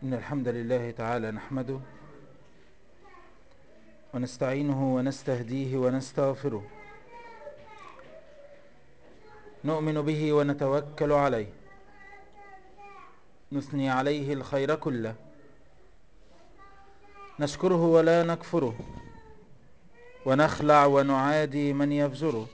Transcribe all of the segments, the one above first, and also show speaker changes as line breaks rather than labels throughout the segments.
إن الحمد لله تعالى نحمده ونستعينه ونستهديه ونستغفره نؤمن به ونتوكل عليه نثني عليه الخير كله نشكره ولا نكفره ونخلع ونعادي من يفجره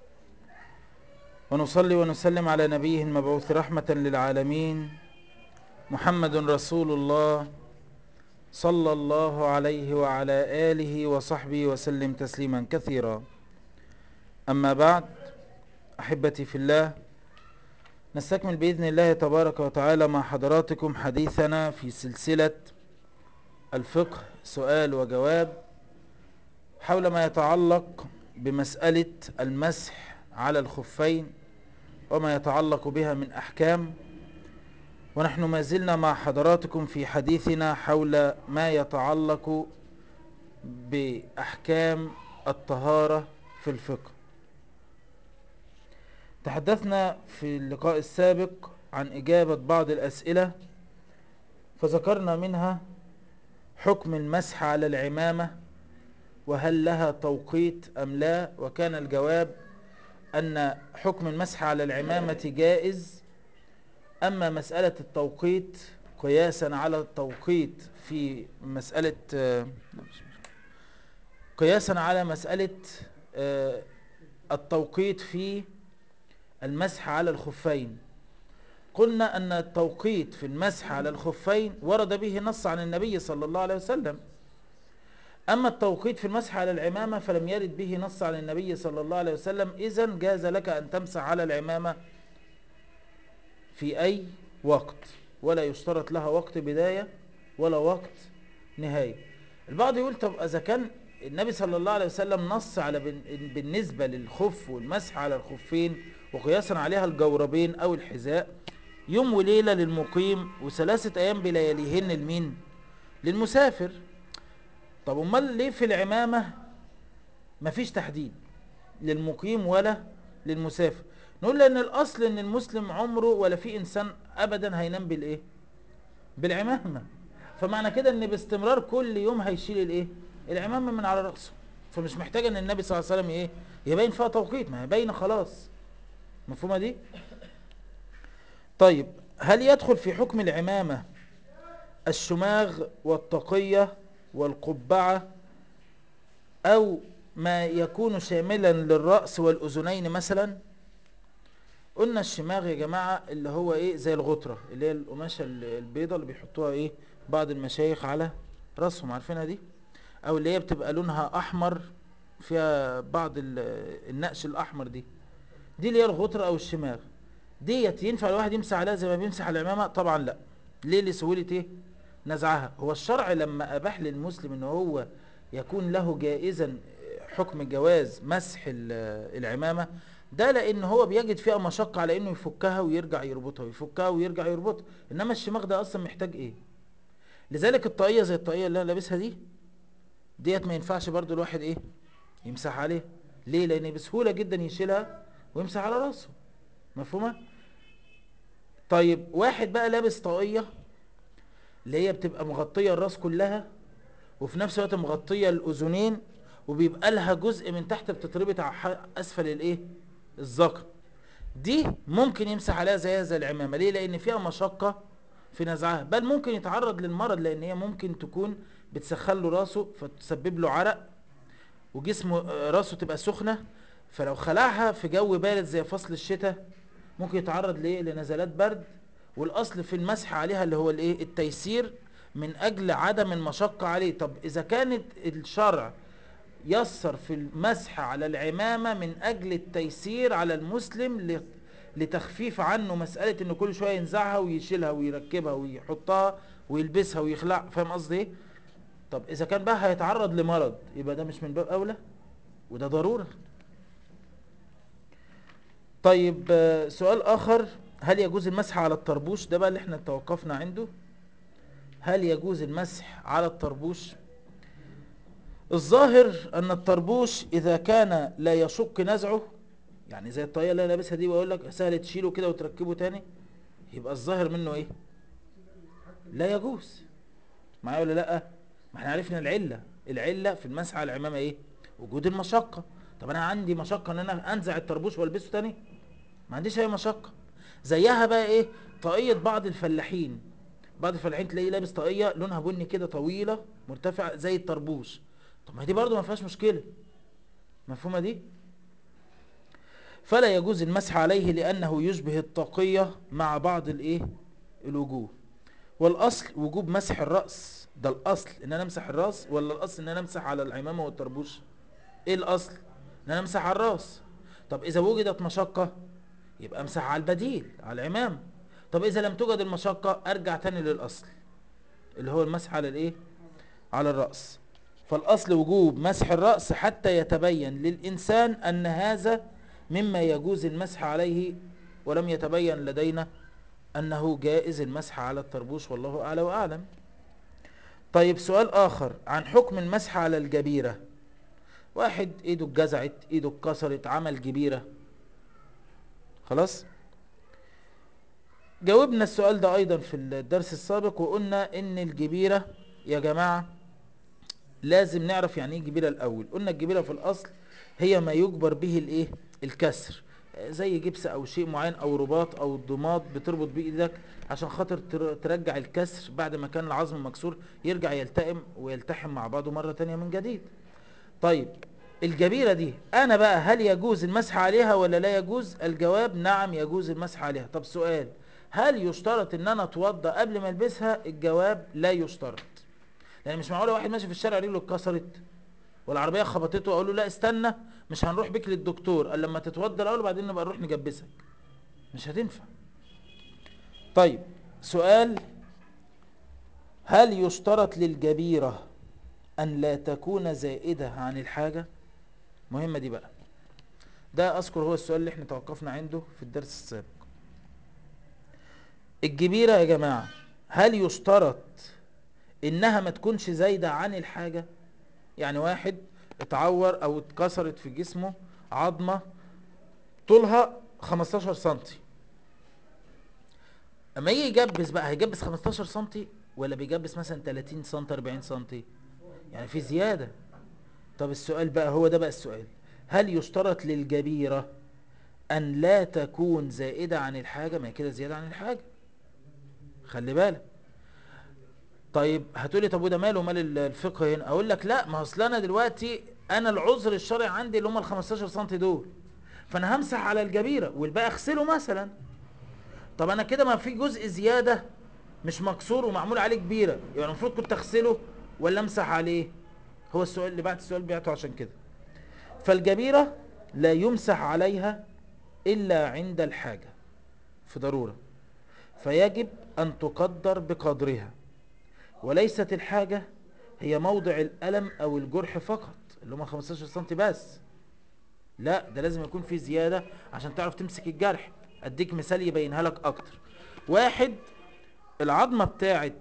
ونصلي ونسلم على نبيه المبعوث رحمة للعالمين محمد رسول الله صلى الله عليه وعلى آله وصحبه وسلم تسليما كثيرا أما بعد أحبتي في الله نستكمل بإذن الله تبارك وتعالى مع حضراتكم حديثنا في سلسلة الفقه سؤال وجواب حول ما يتعلق بمسألة المسح على الخفين وما يتعلق بها من أحكام ونحن ما زلنا مع حضراتكم في حديثنا حول ما يتعلق بأحكام الطهارة في الفقه تحدثنا في اللقاء السابق عن إجابة بعض الأسئلة فذكرنا منها حكم المسح على العمامة وهل لها توقيت أم لا وكان الجواب أن حكم المسح على العمامة جائز أما مسألة التوقيت قياسا على التوقيت في مسألة قياسا على مسألة التوقيت في المسح على الخفين قلنا أن التوقيت في المسح على الخفين ورد به نص عن النبي صلى الله عليه وسلم أما التوقيت في المسح على العمامة فلم يرد به نص عن النبي صلى الله عليه وسلم إذا جاز لك أن تمسح على العمامة في أي وقت ولا يشترط لها وقت بداية ولا وقت نهاية البعض يقول طب إذا كان النبي صلى الله عليه وسلم نص على بالنسبة للخف والمسح على الخفين وقياسا عليها الجوربين أو الحذاء يوم وليلة للمقيم وثلاثة أيام بلياليهن لمين للمسافر طب امال ليه في العمامة مفيش تحديد للمقيم ولا للمسافر نقول لان الاصل ان المسلم عمره ولا في انسان ابدا هينام بالايه بالعمامة فمعنى كده ان باستمرار كل يوم هيشيل الايه العمامة من على رأسه فمش محتاج ان النبي صلى الله عليه وسلم ايه يبين فيها توقيت ما هي باينه خلاص مفهومة دي طيب هل يدخل في حكم العمامة الشماغ والطاقية والقبعة او ما يكون شاملا للرأس والأذنين مثلا قلنا الشماغ يا جماعة اللي هو ايه زي الغطرة اللي هي القماشة البيضة اللي بيحطوها ايه بعض المشايخ على رأسهم عارفينها دي او اللي هي بتبقى لونها احمر فيها بعض النقش الاحمر دي دي اللي هي الغطرة او الشماغ ديت ينفع الواحد يمسح عليها زي ما بيمسح على العمامة طبعا لا ليه لسهولة ايه نزعها هو الشرع لما اباح للمسلم ان هو يكون له جائزا حكم جواز مسح العمامة ده لان هو بيجد فيها مشقة على انه يفكها ويرجع يربطها ويفكها ويرجع يربطها انما الشماغ ده اصلا محتاج ايه لذلك الطاقية زي الطاقية اللي انا لابسها دي ديت ما ينفعش برضو الواحد ايه يمسح عليه ليه لان بسهولة جدا يشيلها ويمسح على راسه مفهومة طيب واحد بقى لابس طاقية اللي هي بتبقى مغطية الراس كلها وفي نفس الوقت مغطية الاذنين وبيبقى لها جزء من تحت بتتربط على اسفل الايه الذقن دي ممكن يمسح عليها زيها زي العمامة ليه لان فيها مشقة في نزعها بل ممكن يتعرض للمرض لان هي ممكن تكون بتسخن له راسه فتسبب له عرق وجسمه راسه تبقى سخنة فلو خلعها في جو بارد زي فصل الشتاء ممكن يتعرض ليه لنزلات برد والاصل في المسح عليها اللي هو الايه التيسير من اجل عدم المشقة عليه طب اذا كانت الشرع يسر في المسح على العمامة من اجل التيسير على المسلم لتخفيف عنه مسألة انه كل شوية ينزعها ويشيلها ويركبها ويحطها ويلبسها ويخلع فاهم قصدي ايه طب اذا كان بقى هيتعرض لمرض يبقى ده مش من باب اولى وده ضرورة طيب سؤال اخر هل يجوز المسح على الطربوش ده بقى اللي احنا توقفنا عنده هل يجوز المسح على الطربوش الظاهر ان الطربوش اذا كان لا يشق نزعه يعني زي الطاقية اللي انا لابسها دي واقول لك سهل تشيله كده وتركبه تاني يبقى الظاهر منه ايه لا يجوز معايا ولا لا ما احنا عرفنا العله العله في المسح على العمامه ايه وجود المشقه طب انا عندي مشقه ان انا انزع الطربوش والبسه تاني ما عنديش اي مشقه زيها بقى ايه طاقيه بعض الفلاحين بعض الفلاحين تلاقيه لابس طاقيه لونها بني كده طويله مرتفعه زي الطربوش طب ما دي برضو ما فيهاش مشكله مفهومه دي فلا يجوز المسح عليه لانه يشبه الطاقيه مع بعض الايه الوجوه والاصل وجوب مسح الراس ده الاصل ان انا امسح الراس ولا الاصل ان انا امسح على العمامه والطربوش ايه الاصل ان انا امسح على الراس طب اذا وجدت مشقه يبقى امسح على البديل على العمام طب اذا لم توجد المشقه ارجع تاني للاصل اللي هو المسح على الايه على الراس فالاصل وجوب مسح الراس حتى يتبين للانسان ان هذا مما يجوز المسح عليه ولم يتبين لدينا انه جائز المسح على الطربوش والله اعلى واعلم طيب سؤال اخر عن حكم المسح على الجبيره واحد ايده اتجزعت ايده اتكسرت عمل جبيره خلاص جاوبنا السؤال ده ايضا في الدرس السابق وقلنا ان الجبيرة يا جماعة لازم نعرف يعني ايه جبيرة الاول قلنا الجبيرة في الاصل هي ما يجبر به الايه الكسر زي جبس او شيء معين او رباط او ضماد بتربط بيه ايدك عشان خاطر ترجع الكسر بعد ما كان العظم مكسور يرجع يلتئم ويلتحم مع بعضه مرة تانية من جديد طيب الجبيرة دي انا بقى هل يجوز المسح عليها ولا لا يجوز الجواب نعم يجوز المسح عليها طب سؤال هل يشترط ان انا اتوضى قبل ما البسها الجواب لا يشترط لان مش معقوله واحد ماشي في الشارع رجله اتكسرت والعربيه خبطته واقول له لا استنى مش هنروح بيك للدكتور قال لما تتوضى الاول وبعدين نبقى نروح نجبسك مش هتنفع طيب سؤال هل يشترط للجبيره ان لا تكون زائده عن الحاجه مهمه دي بقى ده اذكر هو السؤال اللي احنا توقفنا عنده في الدرس السابق الجبيرة يا جماعة هل يشترط انها ما تكونش زايدة عن الحاجة يعني واحد اتعور او اتكسرت في جسمه عظمة طولها 15 سنتي اما يجي يجبس بقى هيجبس 15 سنتي ولا بيجبس مثلا 30 سنتي 40 سنتي يعني في زيادة طب السؤال بقى هو ده بقى السؤال هل يشترط للجبيرة ان لا تكون زائدة عن الحاجة ما هي كده زيادة عن الحاجة خلي بالك طيب هتقولي طب وده ماله مال الفقه هنا اقول لك لا ما اصل انا دلوقتي انا العذر الشرعي عندي اللي هم ال 15 سم دول فانا همسح على الجبيره والباقي اغسله مثلا طب انا كده ما في جزء زياده مش مكسور ومعمول عليه كبيره يعني المفروض كنت اغسله ولا امسح عليه هو السؤال اللي بعد السؤال بيعته عشان كده فالجبيره لا يمسح عليها الا عند الحاجه في ضروره فيجب أن تقدر بقدرها وليست الحاجة هي موضع الألم أو الجرح فقط اللي هم 15 سم بس لا ده لازم يكون في زيادة عشان تعرف تمسك الجرح أديك مثال يبينها لك أكتر واحد العظمة بتاعت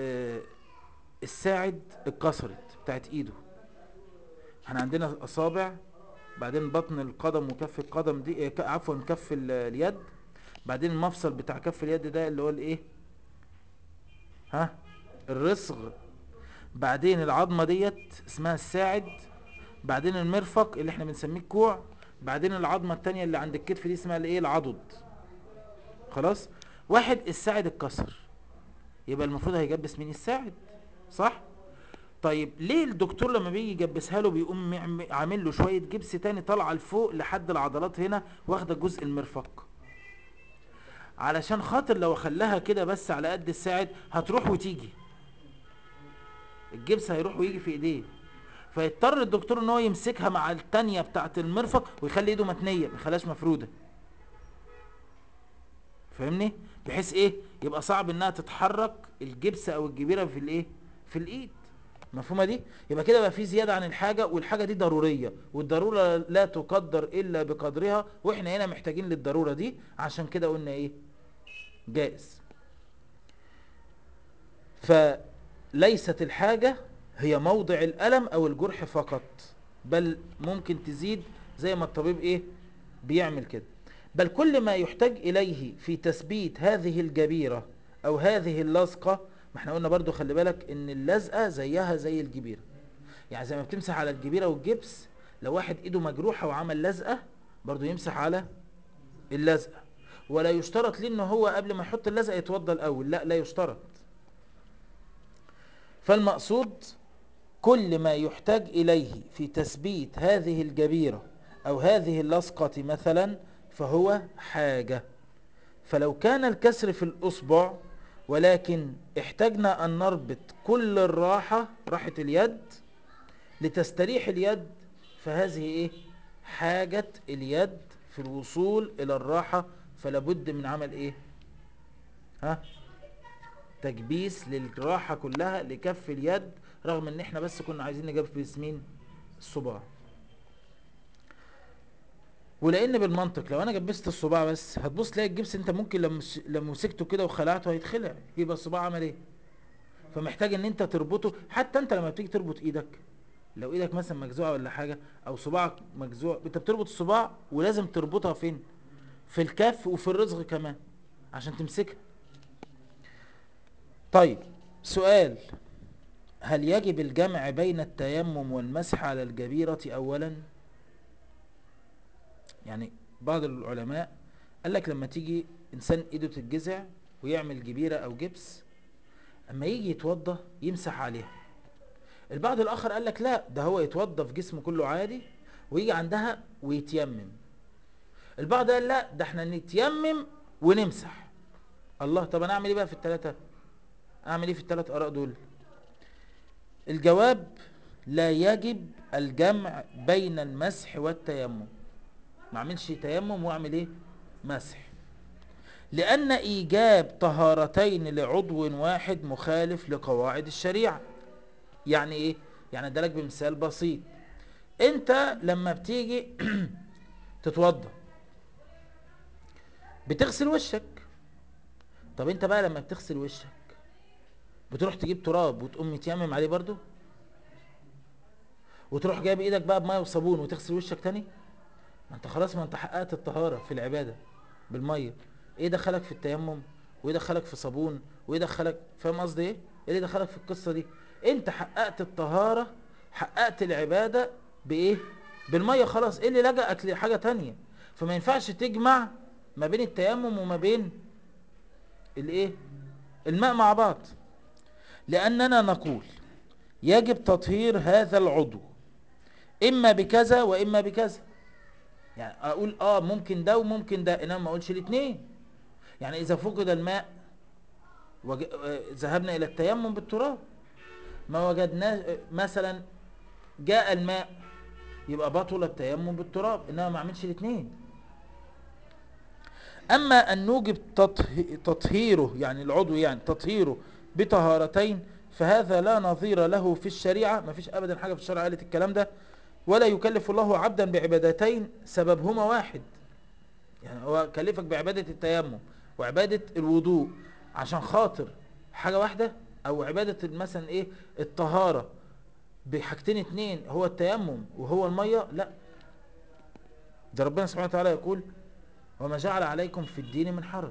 الساعد اتكسرت بتاعت ايده احنا عندنا اصابع بعدين بطن القدم وكف القدم دي عفوا كف اليد بعدين المفصل بتاع كف اليد ده اللي هو الايه ها الرصغ بعدين العظمه ديت اسمها الساعد بعدين المرفق اللي احنا بنسميه الكوع بعدين العظمه التانية اللي عند الكتف دي اسمها الايه العضد خلاص واحد الساعد اتكسر يبقى المفروض هيجبس مين الساعد صح طيب ليه الدكتور لما بيجي يجبسها له بيقوم عامل له شويه جبس تاني طالعه لفوق لحد العضلات هنا واخده جزء المرفق علشان خاطر لو خلاها كده بس على قد الساعد هتروح وتيجي الجبس هيروح ويجي في ايديه فيضطر الدكتور ان هو يمسكها مع التانية بتاعه المرفق ويخلي ايده متنية ما يخليهاش مفرودة فاهمني بحيث ايه يبقى صعب انها تتحرك الجبس او الجبيرة في الايه في الايد مفهومه دي يبقى كده بقى في زياده عن الحاجه والحاجه دي ضروريه والضروره لا تقدر الا بقدرها واحنا هنا محتاجين للضروره دي عشان كده قلنا ايه جائز فليست الحاجه هي موضع الالم او الجرح فقط بل ممكن تزيد زي ما الطبيب ايه بيعمل كده بل كل ما يحتاج اليه في تثبيت هذه الجبيره او هذه اللصقه ما احنا قلنا برضو خلي بالك ان اللزقة زيها زي الجبيرة يعني زي ما بتمسح على الجبيرة والجبس لو واحد ايده مجروحة وعمل لزقة برضو يمسح على اللزقة ولا يشترط ليه ان هو قبل ما يحط اللزقة يتوضى الاول لا لا يشترط فالمقصود كل ما يحتاج اليه في تثبيت هذه الجبيرة او هذه اللصقة مثلا فهو حاجة فلو كان الكسر في الاصبع ولكن احتاجنا ان نربط كل الراحة راحة اليد لتستريح اليد فهذه ايه حاجة اليد في الوصول الى الراحة فلا بد من عمل ايه ها تكبيس للراحة كلها لكف اليد رغم ان احنا بس كنا عايزين نجبس مين الصباع ولان بالمنطق لو انا جبست الصباع بس هتبص تلاقي الجبس انت ممكن لما لما مسكته كده وخلعته هيتخلع يبقى الصباع عمل ايه فمحتاج ان انت تربطه حتى انت لما بتيجي تربط ايدك لو ايدك مثلا مجزوعه ولا حاجه او صباعك مجزوع انت بتربط الصباع ولازم تربطها فين في الكف وفي الرزق كمان عشان تمسكها طيب سؤال هل يجب الجمع بين التيمم والمسح على الجبيرة اولا يعني بعض العلماء قال لك لما تيجي انسان ايده تتجزع ويعمل جبيرة او جبس اما يجي يتوضى يمسح عليها البعض الاخر قال لك لا ده هو يتوضى في جسمه كله عادي ويجي عندها ويتيمم البعض قال لا ده احنا نتيمم ونمسح الله طب انا اعمل ايه بقى في الثلاثه اعمل ايه في الثلاث اراء دول الجواب لا يجب الجمع بين المسح والتيمم ما اعملش تيمم واعمل ايه مسح لان ايجاب طهارتين لعضو واحد مخالف لقواعد الشريعه يعني ايه يعني ادالك بمثال بسيط انت لما بتيجي تتوضى بتغسل وشك طب انت بقى لما بتغسل وشك بتروح تجيب تراب وتقوم متيمم عليه برضو وتروح جايب ايدك بقى بميه وصابون وتغسل وشك تاني ما انت خلاص ما انت حققت الطهارة في العبادة بالمية ايه دخلك في التيمم وايه دخلك في صابون وايه دخلك فاهم قصدي ايه ايه اللي دخلك في القصة دي انت حققت الطهارة حققت العبادة بايه بالمية خلاص ايه اللي لجأك لحاجة تانية فما ينفعش تجمع ما بين التيمم وما بين الايه الماء مع بعض لاننا نقول يجب تطهير هذا العضو اما بكذا واما بكذا يعني اقول اه ممكن ده وممكن ده انما ما اقولش الاثنين يعني اذا فقد الماء وج... ذهبنا الى التيمم بالتراب ما وجدناه مثلا جاء الماء يبقى بطل التيمم بالتراب انما ما اعملش الاثنين اما ان نوجب تطهيره يعني العضو يعني تطهيره بطهارتين فهذا لا نظير له في الشريعة ما فيش ابدا حاجة في الشرع قالت الكلام ده ولا يكلف الله عبدا بعبادتين سببهما واحد يعني هو كلفك بعبادة التيمم وعبادة الوضوء عشان خاطر حاجة واحدة او عبادة مثلا ايه الطهارة بحاجتين اتنين هو التيمم وهو المية لا ده ربنا سبحانه وتعالى يقول وما جعل عليكم في الدين من حرج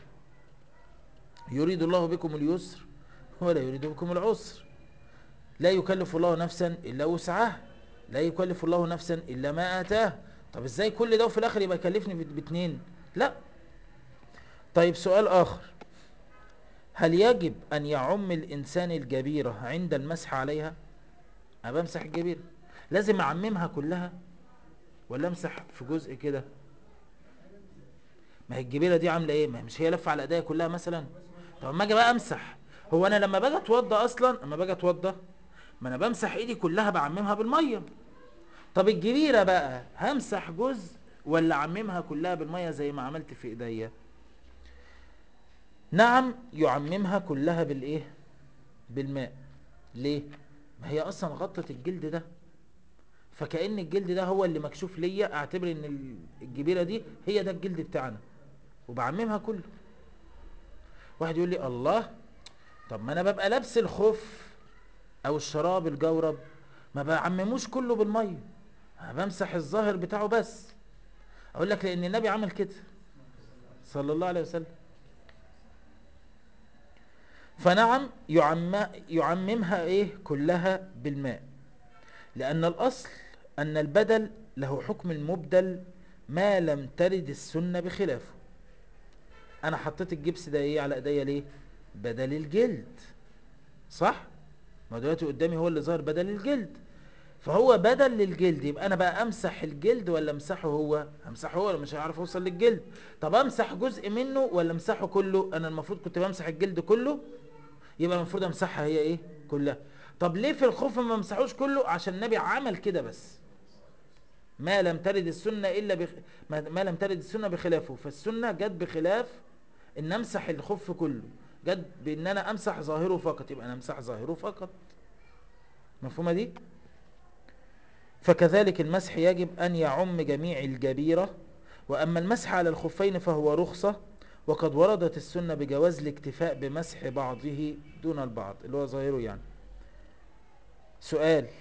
يريد الله بكم اليسر ولا يريد بكم العسر لا يكلف الله نفسا إلا وسعها لا يكلف الله نفسا إلا ما آتاه طب ازاي كل ده وفي الآخر يبقى يكلفني باتنين لا طيب سؤال آخر هل يجب أن يعم الإنسان الجبيرة عند المسح عليها أنا بمسح الجبيرة لازم أعممها كلها ولا أمسح في جزء كده ما هي الجبيرة دي عاملة ايه ما مش هي لفة على ايديا كلها مثلا طب ما اجي بقى امسح هو انا لما باجي اتوضى اصلا اما باجي اتوضى ما انا بمسح ايدي كلها بعممها بالميه طب الجبيره بقى همسح جزء ولا اعممها كلها بالميه زي ما عملت في ايديا نعم يعممها كلها بالايه بالماء ليه ما هي اصلا غطت الجلد ده فكأن الجلد ده هو اللي مكشوف ليا اعتبر ان الجبيرة دي هي ده الجلد بتاعنا وبعممها كله واحد يقول لي الله طب ما انا ببقى لابس الخف او الشراب الجورب ما بعمموش كله بالميه انا بمسح الظاهر بتاعه بس اقول لك لان النبي عمل كده صلى الله عليه وسلم فنعم يعم يعممها ايه كلها بالماء لان الاصل ان البدل له حكم المبدل ما لم ترد السنة بخلافه انا حطيت الجبس ده ايه على ايديا ليه بدل الجلد صح ما دلوقتي قدامي هو اللي ظاهر بدل الجلد فهو بدل للجلد يبقى انا بقى امسح الجلد ولا امسحه هو امسحه هو ولا مش هعرف اوصل للجلد طب امسح جزء منه ولا امسحه كله انا المفروض كنت بمسح الجلد كله يبقى المفروض امسحها هي ايه كلها طب ليه في الخوف ما امسحوش كله عشان النبي عمل كده بس ما لم ترد السنة إلا بخ... ما ما لم ترد السنة بخلافه فالسنة جت بخلاف ان امسح الخف كله جت بان انا امسح ظاهره فقط يبقى انا امسح ظاهره فقط مفهومة دي فكذلك المسح يجب ان يعم جميع الجبيرة واما المسح على الخفين فهو رخصة وقد وردت السنة بجواز الاكتفاء بمسح بعضه دون البعض اللي هو ظاهره يعني سؤال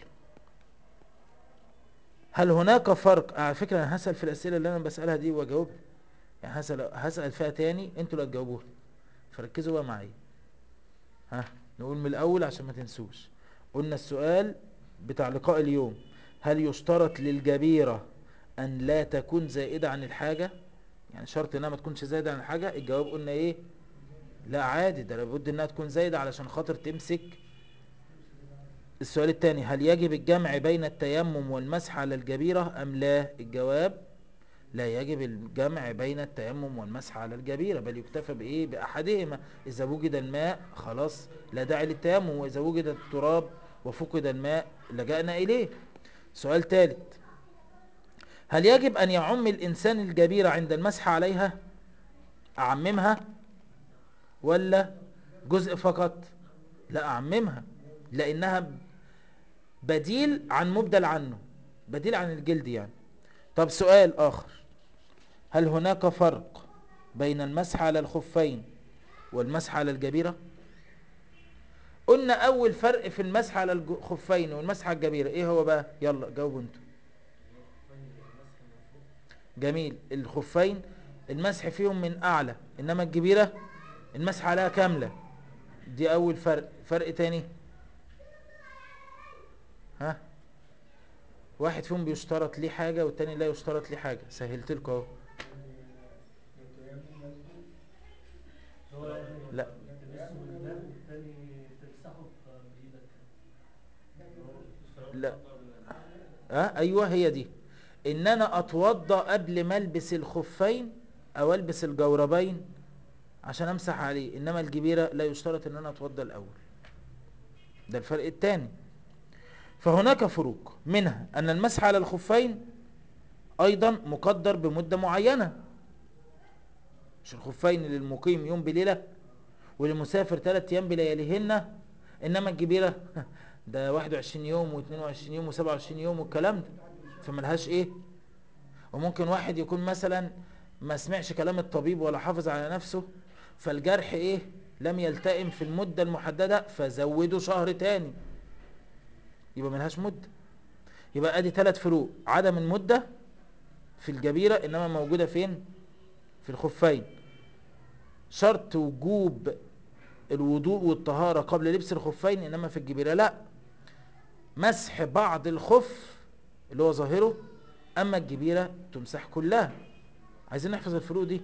هل هناك فرق على فكرة انا هسأل في الاسئلة اللي انا بسألها دي واجاوبها يعني هسأل, هسأل فيها تاني انتوا اللي هتجاوبوها فركزوا بقى معايا ها نقول من الاول عشان ما تنسوش قلنا السؤال بتاع لقاء اليوم هل يشترط للجبيرة ان لا تكون زائدة عن الحاجة يعني شرط انها ما تكونش زايدة عن الحاجة الجواب قلنا ايه لا عادي ده لابد انها تكون زايدة علشان خاطر تمسك السؤال الثاني هل يجب الجمع بين التيمم والمسح على الجبيرة ام لا الجواب لا يجب الجمع بين التيمم والمسح على الجبيرة بل يكتفى بإيه بأحدهما إذا وجد الماء خلاص لا داعي للتيمم وإذا وجد التراب وفقد الماء لجأنا إليه سؤال ثالث هل يجب أن يعم الإنسان الجبيرة عند المسح عليها أعممها ولا جزء فقط لا أعممها لأنها بديل عن مبدل عنه بديل عن الجلد يعني طب سؤال آخر هل هناك فرق بين المسح على الخفين والمسح على الجبيرة قلنا اول فرق في المسح على الخفين والمسح على الجبيرة ايه هو بقى يلا جاوبوا انتوا جميل الخفين المسح فيهم من اعلى انما الجبيرة المسح عليها كاملة دي اول فرق فرق تاني ها واحد فيهم بيشترط ليه حاجة والتاني لا يشترط ليه حاجة سهلت لكم اهو لا لا اه ايوه هي دي ان انا اتوضى قبل ما البس الخفين او البس الجوربين عشان امسح عليه انما الجبيرة لا يشترط ان انا اتوضى الاول ده الفرق الثاني فهناك فروق منها ان المسح على الخفين ايضا مقدر بمدة معينة مش الخفين للمقيم يوم بليلة وللمسافر ثلاث ايام بلياليهن انما الجبيرة ده 21 يوم و22 يوم و27 يوم والكلام ده فملهاش ايه وممكن واحد يكون مثلا ما سمعش كلام الطبيب ولا حافظ على نفسه فالجرح ايه لم يلتئم في المدة المحددة فزودوا شهر تاني يبقى ملهاش مدة يبقى ادي ثلاث فروق عدم المدة في الجبيرة انما موجودة فين في الخفين شرط وجوب الوضوء والطهارة قبل لبس الخفين انما في الجبيرة لا مسح بعض الخف اللي هو ظاهره اما الجبيرة تمسح كلها عايزين نحفظ الفروق دي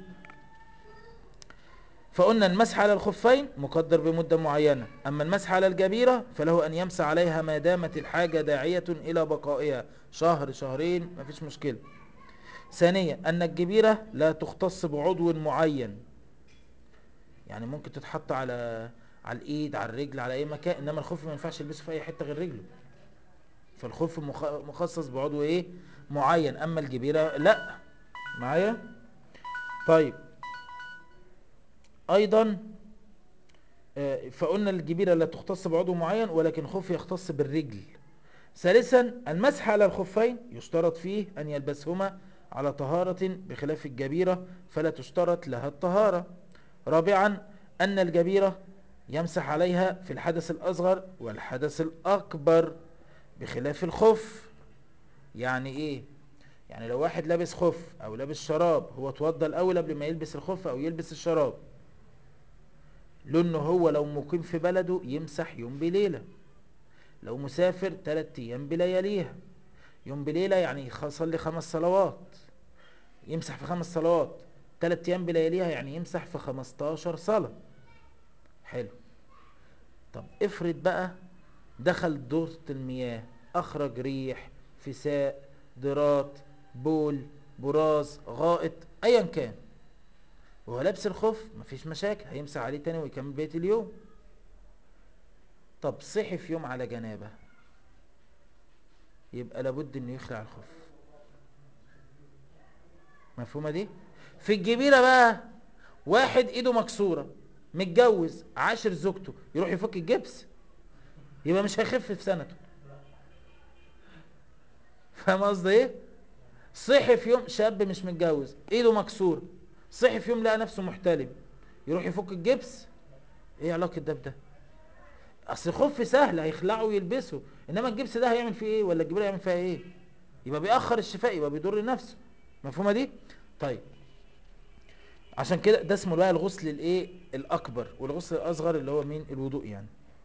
فقلنا المسح على الخفين مقدر بمدة معينة أما المسح على الجبيرة فله أن يمسح عليها ما دامت الحاجة داعية إلى بقائها شهر شهرين مفيش مشكلة ثانيا أن الجبيرة لا تختص بعضو معين يعني ممكن تتحط على على الايد على الرجل على اي مكان انما الخف ما ينفعش يلبسه في اي حته غير رجله فالخف مخصص بعضو ايه معين اما الجبيره لا معايا طيب ايضا فقلنا الجبيره لا تختص بعضو معين ولكن خف يختص بالرجل ثالثا المسح على الخفين يشترط فيه ان يلبسهما على طهارة بخلاف الجبيرة فلا تشترط لها الطهارة رابعا أن الجبيرة يمسح عليها في الحدث الأصغر والحدث الأكبر بخلاف الخف يعني إيه يعني لو واحد لابس خف أو لابس شراب هو توضى الأول قبل ما يلبس الخف أو يلبس الشراب لانه هو لو مقيم في بلده يمسح يوم بليلة لو مسافر تلات ايام بلياليها يوم بليلة يعني يصلي خمس صلوات يمسح في خمس صلوات تلات ايام بلياليها يعني يمسح في خمستاشر صلاة حلو طب افرض بقى دخل دورة المياه اخرج ريح فساء ضرات بول براز غائط ايا كان وهو لابس الخف مفيش مشاكل هيمسح عليه تاني ويكمل بقيه اليوم طب صحي في يوم على جنابه يبقى لابد انه يخلع الخف مفهومه دي في الجبيره بقى واحد ايده مكسوره متجوز عاشر زوجته يروح يفك الجبس يبقى مش هيخف في سنته فاهم قصدي ايه صحي في يوم شاب مش متجوز ايده مكسوره صحي في يوم لقى نفسه محتلم يروح يفك الجبس ايه علاقه ده بده اصل خف سهل هيخلعه ويلبسه انما الجبس ده هيعمل فيه ايه ولا الجبيره هيعمل فيها ايه يبقى بيأخر الشفاء يبقى بيضر نفسه مفهومه دي طيب عشان كده ده اسمه بقى الغسل الايه الاكبر والغسل الاصغر اللي هو مين الوضوء يعني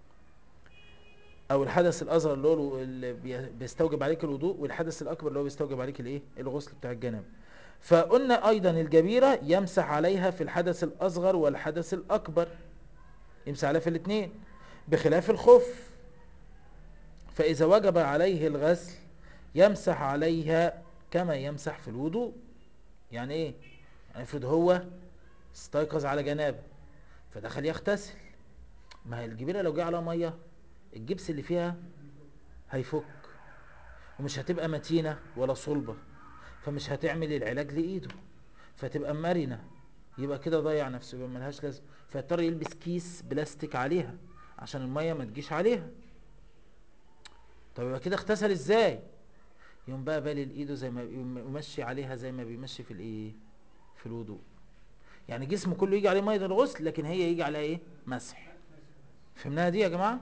او الحدث الاصغر اللي هو اللي بي- بيستوجب عليك الوضوء والحدث الاكبر اللي هو بيستوجب عليك الايه الغسل بتاع الجنابه فقلنا ايضا الجبيره يمسح عليها في الحدث الاصغر والحدث الاكبر يمسح عليها في الاثنين بخلاف الخف فاذا وجب عليه الغسل يمسح عليها كما يمسح في الوضوء يعني ايه يعني افرض هو استيقظ على جنابه فدخل يغتسل ما هي الجبيره لو جه عليها ميه الجبس اللي فيها هيفك ومش هتبقى متينه ولا صلبه فمش هتعمل العلاج لايده فتبقى مرنه يبقى كده ضيع نفسه يبقى ملهاش لازمه فيضطر يلبس كيس بلاستيك عليها عشان الميه ما تجيش عليها طب يبقى كده اغتسل ازاي يوم بقى بالي ايده زي ما يمشي عليها زي ما بيمشي في الايه في الوضوء يعني جسمه كله يجي عليه ميه الغسل لكن هي يجي عليها ايه مسح فهمناها دي يا جماعه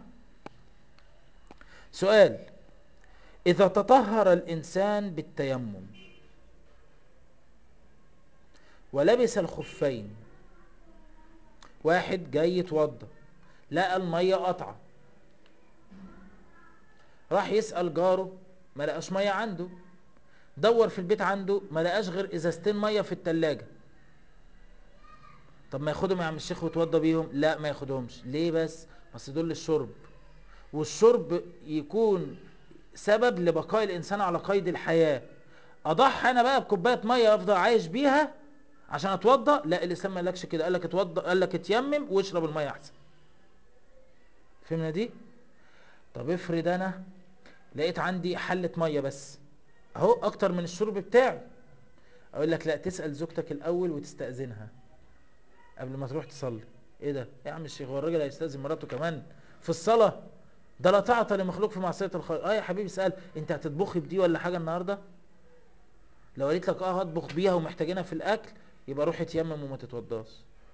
سؤال اذا تطهر الانسان بالتيمم ولبس الخفين واحد جاي يتوضى لقى الميه قطعه راح يسأل جاره ما لقاش ميه عنده دور في البيت عنده ما لقاش غير ازازتين ميه في التلاجة طب ما ياخدهم يا عم الشيخ ويتوضى بيهم لا ما ياخدهمش ليه بس بس دول للشرب والشرب يكون سبب لبقاء الانسان على قيد الحياة اضحي انا بقى بكوبايه ميه افضل عايش بيها عشان اتوضى لا الاسلام ما قالكش كده قال لك اتوضى قال لك اتيمم واشرب الميه احسن فهمنا دي طب افرض انا لقيت عندي حلة مية بس اهو اكتر من الشرب بتاعي اقول لك لا تسأل زوجتك الاول وتستأذنها قبل ما تروح تصلي ايه ده يا عم الشيخ هو الراجل هيستأذن مراته كمان في الصلاة ده لا طاعة لمخلوق في معصية الخالق اه يا حبيبي اسأل انت هتطبخي بدي ولا حاجة النهاردة لو قالت لك اه هطبخ بيها ومحتاجينها في الاكل يبقى روح اتيمم وما تتوضاش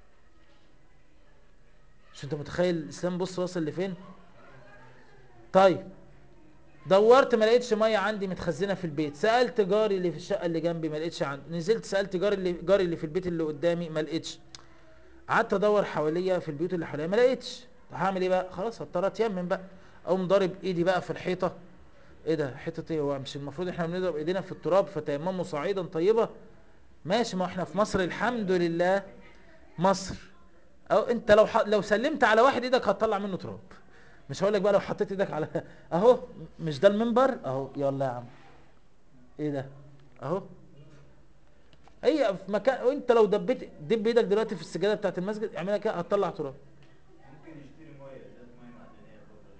مش انت متخيل الاسلام بص واصل لفين طيب دورت ما لقيتش ميه عندي متخزنه في البيت سالت جاري اللي في الشقه اللي جنبي ما لقيتش عندي نزلت سالت جاري اللي جاري اللي في البيت اللي قدامي ما لقيتش قعدت ادور حواليا في البيوت اللي حواليا ما لقيتش طب هعمل ايه بقى خلاص هضطر اتيمم بقى اقوم ضارب ايدي بقى في الحيطه ايه ده حيطه ايه هو مش المفروض احنا بنضرب ايدينا في التراب فتيمموا صعيدا طيبه ماشي ما احنا في مصر الحمد لله مصر او انت لو ح... لو سلمت على واحد ايدك هتطلع منه تراب مش هقول لك بقى لو حطيت ايدك على اهو مش ده المنبر اهو يلا يا عم ايه ده اهو هي في مكان وانت لو دبيت دب ايدك دلوقتي في السجاده بتاعت المسجد اعملها كده هتطلع تراب
ممكن نشتري ميه ازازه ميه معدنيه الفتره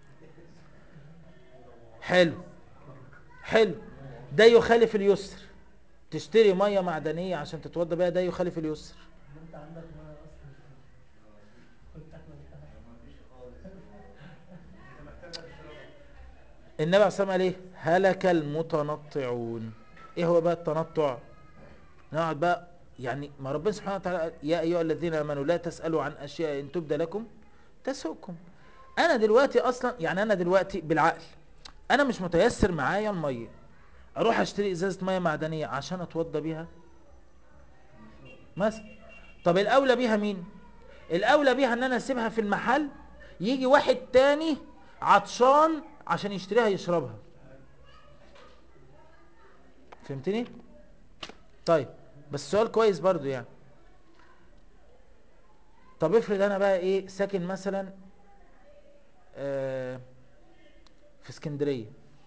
دي
حلو حلو ده يخالف اليسر تشتري ميه معدنيه عشان تتوضى بيها ده يخالف اليسر
انت عندك ميه اصلا كنت تاكل
ما فيش خالص انت محتاجها تشربها
النبي عليه الصلاه والسلام قال ايه هلك المتنطعون ايه هو بقى التنطع نقعد بقى يعني ما ربنا سبحانه وتعالى قال يا ايها الذين امنوا لا تسالوا عن اشياء ان تبدى لكم تسؤكم انا دلوقتي اصلا يعني انا دلوقتي بالعقل انا مش متيسر معايا الميه اروح اشتري ازازه ميه معدنيه عشان اتوضى بيها مثلا طب الاولى بيها مين الاولى بيها ان انا اسيبها في المحل يجي واحد تاني عطشان عشان يشتريها يشربها فهمتني طيب بس سؤال كويس برضو يعني طب افرض انا بقى ايه ساكن مثلا آه، في اسكندريه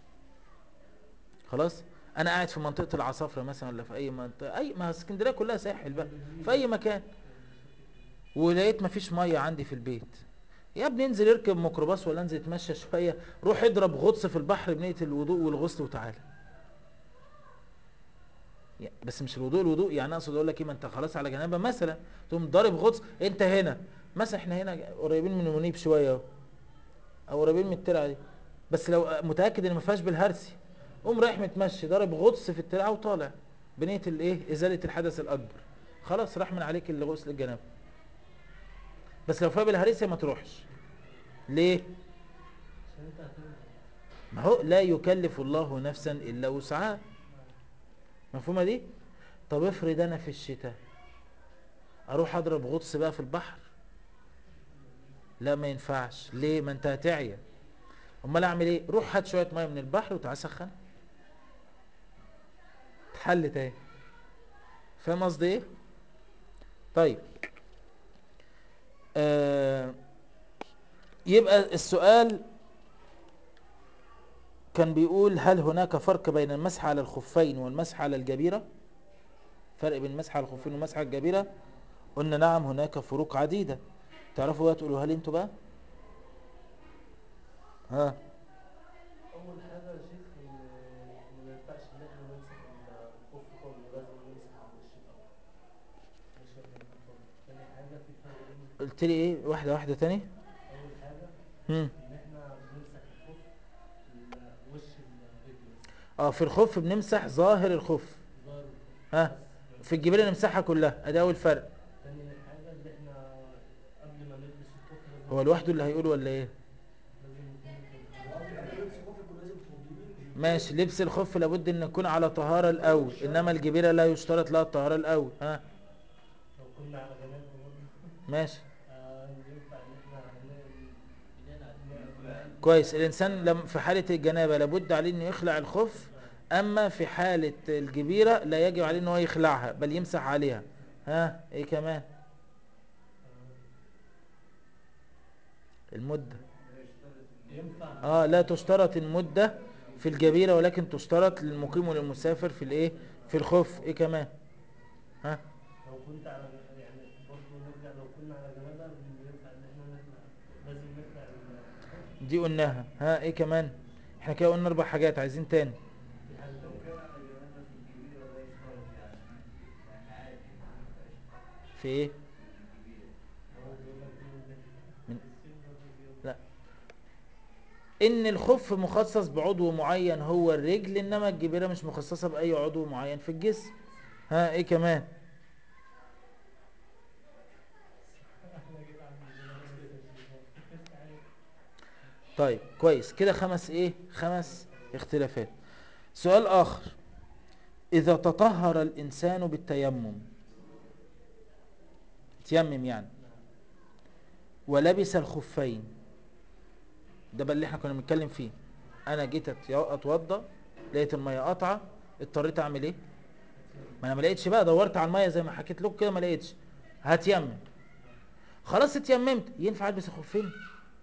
خلاص انا قاعد في منطقه العصافره مثلا ولا في اي منطقه اي ما اسكندريه كلها ساحل بقى في اي مكان ولقيت مفيش ميه عندي في البيت يا ابني انزل اركب ميكروباص ولا انزل اتمشى شويه روح اضرب غطس في البحر بنيه الوضوء والغسل وتعالى يا- بس مش الوضوء الوضوء يعني اقصد اقول لك ايه ما انت خلاص على جنابه مثلا تقوم ضارب غطس انت هنا مثلا احنا هنا قريبين من المنيب شويه اهو او قريبين من الترعه دي بس لو متاكد ان ما فيهاش بالهرسي قوم رايح متمشي ضارب غطس في الترعه وطالع بنيه الايه ازاله الحدث الاكبر خلاص راح من عليك الغسل الجنابه بس لو فيها بالهرسي ما تروحش ليه
عشان انت هتنزل
ما هو لا يكلف الله نفسا الا وسعها مفهومه دي طب افرض انا في الشتاء اروح اضرب غطس بقى في البحر لا ما ينفعش ليه ما انت هتعيا امال اعمل ايه روح هات شويه ميه من البحر وتعال سخن اتحل تاني فاهم قصدي ايه طيب آه يبقى السؤال كان بيقول هل هناك فرق بين المسح على الخفين والمسح على الجبيرة فرق بين المسح على الخفين والمسح على الجبيرة قلنا نعم هناك فروق عديدة تعرفوا بقى تقولوها لي انتوا بقى ها
اول حاجه يا شيخ ان إن ما ينفعش ان احنا نمسح الخف كله لازم نمسح على الوش الاول ماشي يا ابني اتفضل. تاني حاجه في فرق بين
قلت لي ايه واحدة واحدة تاني
اول حاجه
مم.
ان احنا بنمسح الخف ال- وش الرجل بس
اه في الخف بنمسح ظاهر الخف
ظهر الخف
ها
بس
في الجبيرة نمسحها كلها ادي اول فرق
تاني حاجه اللي احنا قبل ما نلبس الخف لازم
هو لوحده اللي هيقول ولا ايه
لازم نكون
ماشي لبس الخف لابد ان يكون على طهارة الاول انما الجبيرة لا يشترط لها الطهارة الاول ها
لو كنا على جنابه برضه
ماشي
آه، ينفع ان احنا نعمل
كويس الانسان لم في حالة الجنابة لابد عليه انه يخلع الخف اما في حالة الجبيرة لا يجب عليه انه يخلعها بل يمسح عليها ها ايه كمان المدة
ينفع
اه لا تشترط المدة في الجبيرة ولكن تشترط للمقيم وللمسافر في الايه في الخف ايه كمان ها
لو كنت على يعني برضه نرجع لو كنا على جنابه ينفع ان احنا نخلع لازم نخلع ال-
دي قلناها ها ايه كمان احنا كده قلنا اربع حاجات عايزين تاني
في حاجه
لو كان على جنازة في الكبيرة لا يشترط يعني يعني عادي ما ينفعش
في ايه
في الكبيرة
هو بيقول لك إن
من-
السن
لا ان الخف مخصص بعضو معين هو الرجل انما الجبيرة مش مخصصة باي عضو معين في الجسم ها ايه كمان
احنا جيت عند الجنازة
طيب كويس كده خمس ايه خمس اختلافات سؤال اخر اذا تطهر الانسان بالتيمم تيمم يعني ولبس الخفين ده بقى اللي احنا كنا بنتكلم فيه انا جيت أت- اتوضى لقيت الميه قطعه اضطريت اعمل ايه ما انا ما لقيتش بقى دورت على الميه زي ما حكيت لكم كده ما لقيتش هتيمم خلاص اتيممت ينفع البس الخفين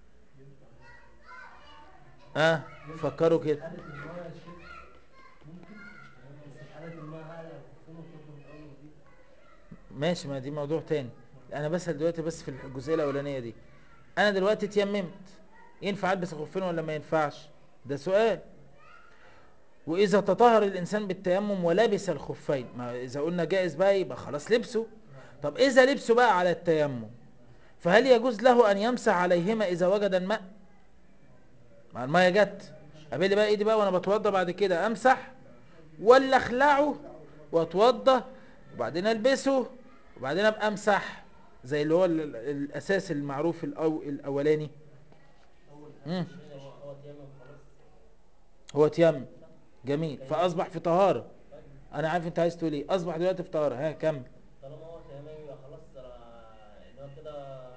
اه فكروا كده
حالة الماء يا شيخ ممكن بس في حالة الماء هقلع الخفين وافضل من اول وجديد
ماشي ما دي موضوع تاني انا بسأل دلوقتي بس في الجزئيه الاولانيه دي انا دلوقتي اتيممت ينفع البس الخفين ولا ما ينفعش ده سؤال واذا تطهر الانسان بالتيمم ولبس الخفين ما اذا قلنا جائز بقى يبقى خلاص لبسه طب اذا لبسه بقى على التيمم فهل يجوز له ان يمسح عليهما اذا وجد الماء مع الميه جت قابل لي بقى ايدي بقى وانا بتوضى بعد كده امسح ولا اخلعه واتوضى وبعدين البسه وبعدين ابقى امسح زي اللي هو ال- ال- الاساس المعروف الأو الاولاني
اول
مم.
حاجة هو هو تيمم خلاص
هو تيمم جميل فاصبح في طهاره انا عارف انت عايز تقول ايه اصبح دلوقتي في طهاره ها كمل
طالما هو تمام يبقى خلاص آه، ان هو كده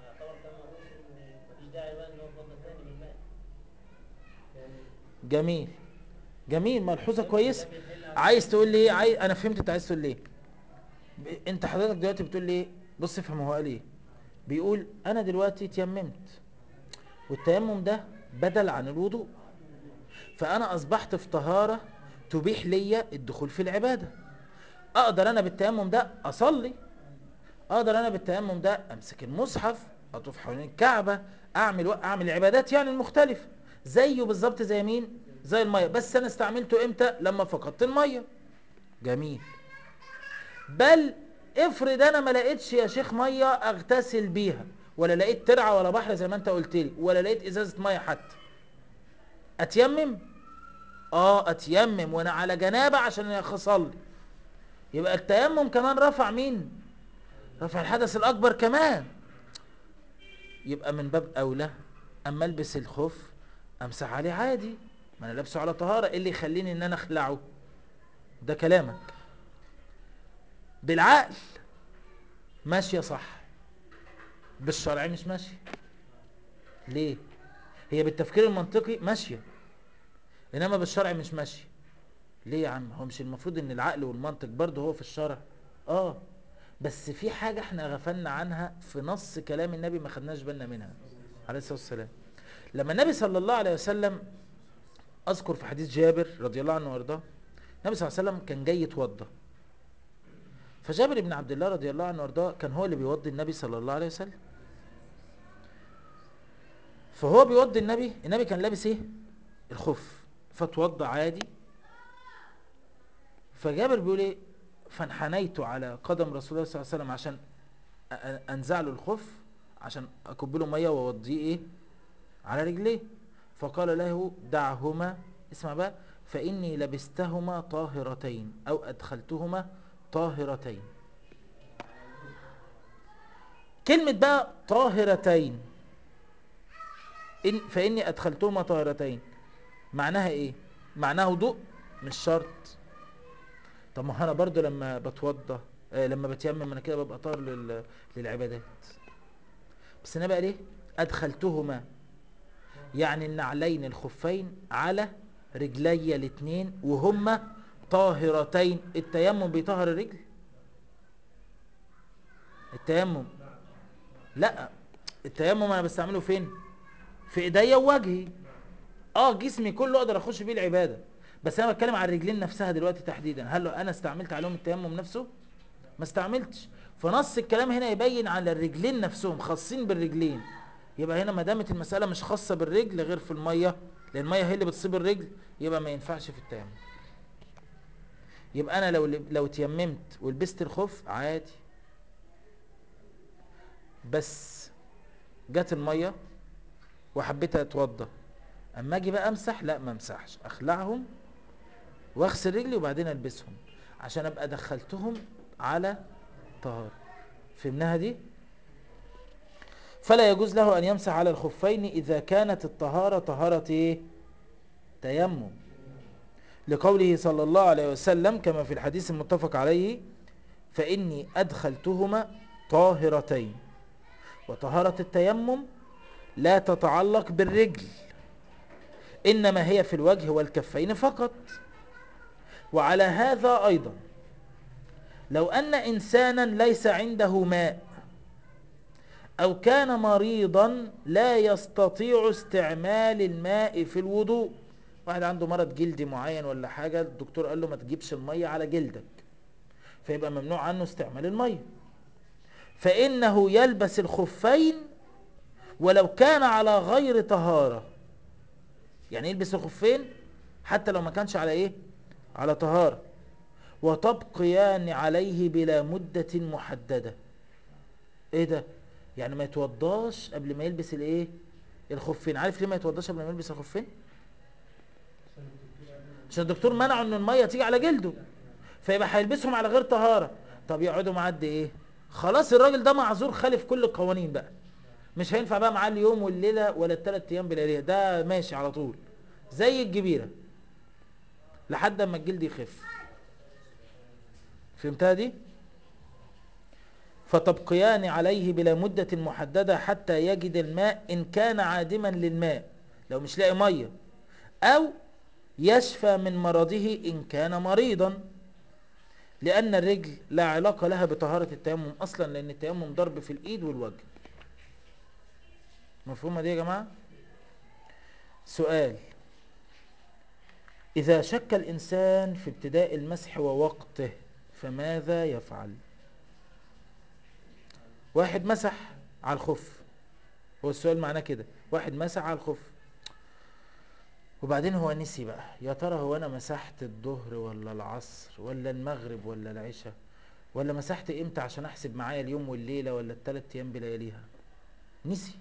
جميل جميل ملحوظه كويسه عايز تقول لي ايه عايز انا فهمت انت عايز تقول لي ايه ب- انت حضرتك دلوقتي بتقول لي ايه بص افهم هو قال ايه بيقول انا دلوقتي تيممت والتيمم ده بدل عن الوضوء فانا اصبحت في طهاره تبيح لي الدخول في العباده اقدر انا بالتيمم ده اصلي اقدر انا بالتيمم ده امسك المصحف اطوف حوالين الكعبه اعمل و... اعمل العبادات يعني المختلفه زيه بالظبط زي مين زي الميه بس انا استعملته امتى لما فقدت الميه جميل بل افرض انا ما لقيتش يا شيخ ميه اغتسل بيها ولا لقيت ترعه ولا بحر زي ما انت قلت لي ولا لقيت ازازه ميه حتى اتيمم اه اتيمم وانا على جنابه عشان اصلي يبقى التيمم كمان رفع مين رفع الحدث الاكبر كمان يبقى من باب اولى اما البس الخف امسح عليه عادي ما انا لابسه على طهاره ايه اللي يخليني ان انا اخلعه ده كلامك بالعقل ماشيه صح بالشرع مش ماشيه ليه هي بالتفكير المنطقي ماشيه انما بالشرع مش ماشيه ليه يا عم هو مش المفروض ان العقل والمنطق برضه هو في الشرع اه بس في حاجة احنا غفلنا عنها في نص كلام النبي ما خدناش بالنا منها عليه الصلاة والسلام لما النبي صلى الله عليه وسلم اذكر في حديث جابر رضي الله عنه وارضاه النبي صلى الله عليه وسلم كان جاي يتوضى فجابر بن عبد الله رضي الله عنه وارضاه كان هو اللي بيوضي النبي صلى الله عليه وسلم فهو بيوضي النبي النبي كان لابس ايه الخف فتوضى عادي فجابر بيقول ايه فانحنيت على قدم رسول الله صلى الله عليه وسلم عشان أ- أ- انزع له الخف عشان اكب له ميه واوضيه ايه على رجليه فقال له دعهما اسمع بقى فاني لبستهما طاهرتين او ادخلتهما طاهرتين كلمة بقى طاهرتين إن فإني أدخلتهما طاهرتين معناها إيه؟ معناها وضوء مش شرط طب ما هو انا برضو لما بتوضى آه لما بتيمم انا كده ببقى طاهر لل... للعبادات بس انا بقى ليه ادخلتهما يعني النعلين الخفين على رجلي الاتنين وهما طاهرتين التيمم بيطهر الرجل التيمم لا التيمم انا بستعمله فين في ايديا ووجهي اه جسمي كله اقدر اخش بيه العباده بس انا بتكلم على الرجلين نفسها دلوقتي تحديدا هل لو انا استعملت عليهم التيمم نفسه ما استعملتش فنص الكلام هنا يبين على الرجلين نفسهم خاصين بالرجلين يبقى هنا ما دامت المساله مش خاصه بالرجل غير في الميه لان الميه هي اللي بتصيب الرجل يبقى ما ينفعش في التيمم يبقى انا لو لو تيممت ولبست الخف عادي بس جت الميه وحبيت اتوضى اما اجي بقى امسح لا ما امسحش اخلعهم واغسل رجلي وبعدين البسهم عشان ابقى دخلتهم على طهارة فهمناها دي فلا يجوز له ان يمسح على الخفين اذا كانت الطهارة طهارة ايه تيمم لقوله صلى الله عليه وسلم كما في الحديث المتفق عليه فاني ادخلتهما طاهرتين وطهارة التيمم لا تتعلق بالرجل انما هي في الوجه والكفين فقط وعلى هذا ايضا لو ان انسانا ليس عنده ماء او كان مريضا لا يستطيع استعمال الماء في الوضوء واحد عنده مرض جلدي معين ولا حاجة الدكتور قال له ما تجيبش المية على جلدك فيبقى ممنوع عنه استعمال المية فانه يلبس الخفين ولو كان على غير طهارة يعني يلبس الخفين حتى لو ما كانش على ايه على طهارة وتبقيان عليه بلا مدة محددة ايه ده يعني ما يتوضاش قبل ما يلبس الايه الخفين عارف ليه ما يتوضاش قبل ما يلبس الخفين عشان الدكتور منعه ان المية تيجي على جلده فيبقى هيلبسهم على غير طهارة طب يقعدوا معاه قد ايه خلاص الراجل ده معذور خالف كل القوانين بقى مش هينفع بقى معاه اليوم والليلة ولا الثلاث ايام بلياليها ده ماشي على طول زي الجبيرة لحد اما الجلد يخف فهمتها دي فتبقيان عليه بلا مدة محددة حتى يجد الماء إن كان عادما للماء لو مش لاقي مية أو يشفى من مرضه إن كان مريضا لأن الرجل لا علاقة لها بطهارة التيمم أصلا لأن التيمم ضرب في الإيد والوجه مفهومة دي يا جماعة سؤال إذا شك الإنسان في ابتداء المسح ووقته فماذا يفعل واحد مسح على الخف هو السؤال معناه كده واحد مسح على الخف وبعدين هو نسي بقى يا ترى هو انا مسحت الظهر ولا العصر ولا المغرب ولا العشاء ولا مسحت امتى عشان احسب معايا اليوم والليله ولا الثلاث ايام بلياليها نسي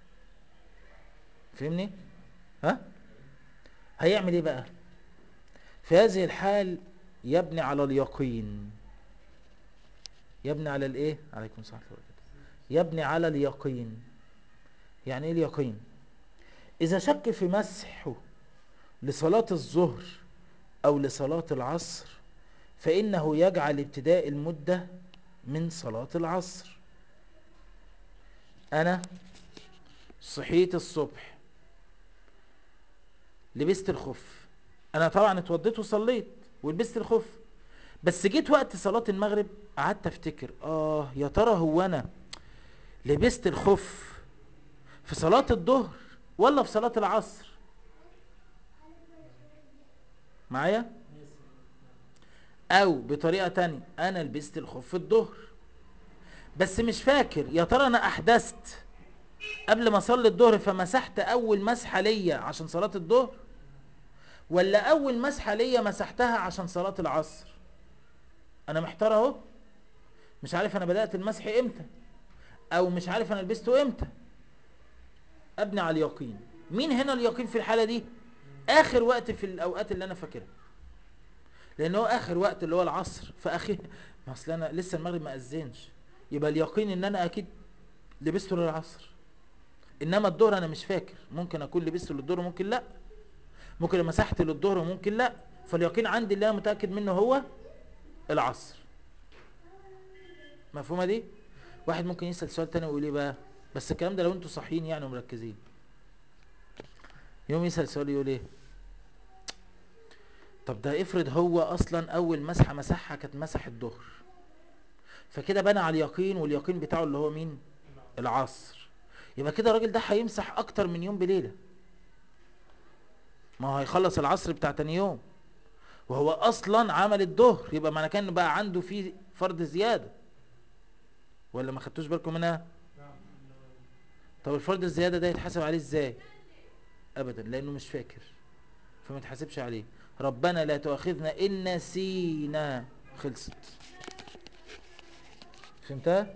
فهمني ها هيعمل ايه بقى في هذه الحال يبني على اليقين يبني على الايه عليكم السلام ورحمه الله وبركاته يبني على اليقين يعني ايه اليقين اذا شك في مسحه لصلاة الظهر او لصلاة العصر فانه يجعل ابتداء المدة من صلاة العصر انا صحيت الصبح لبست الخف انا طبعا اتوضيت وصليت ولبست الخف بس جيت وقت صلاة المغرب قعدت افتكر اه يا ترى هو انا لبست الخف في صلاة الظهر ولا في صلاة العصر معايا او بطريقة تانية انا لبست الخف الظهر بس مش فاكر يا ترى انا احدثت قبل ما اصلي الظهر فمسحت اول مسحة ليا عشان صلاة الظهر ولا اول مسحة ليا مسحتها عشان صلاة العصر انا محتار اهو مش عارف انا بدأت المسح امتى او مش عارف انا لبسته امتى ابني على اليقين مين هنا اليقين في الحالة دي اخر وقت في الاوقات اللي انا فاكرها لان هو اخر وقت اللي هو العصر فاخي ما اصل انا لسه المغرب ما اذنش يبقى اليقين ان انا اكيد لبسته للعصر انما الظهر انا مش فاكر ممكن اكون لبسته للظهر وممكن لا ممكن مسحت للظهر وممكن لا فاليقين عندي اللي انا متاكد منه هو العصر مفهومه دي واحد ممكن يسال سؤال تاني ويقول ايه بقى بس الكلام ده لو انتوا صاحيين يعني ومركزين يوم يسال سؤال يقول ايه طب ده افرض هو اصلا اول مسحه مسحها كانت مسح الظهر فكده بنى على اليقين واليقين بتاعه اللي هو مين العصر يبقى كده الراجل ده هيمسح اكتر من يوم بليله ما هو هيخلص العصر بتاع تاني يوم وهو اصلا عمل الظهر يبقى معنى كان بقى عنده فيه فرض زياده ولا ما خدتوش بالكم منها طب الفرض الزياده ده يتحاسب عليه ازاي ابدا لانه مش فاكر فما تحاسبش عليه ربنا لا تؤاخذنا ان نسينا خلصت فهمتها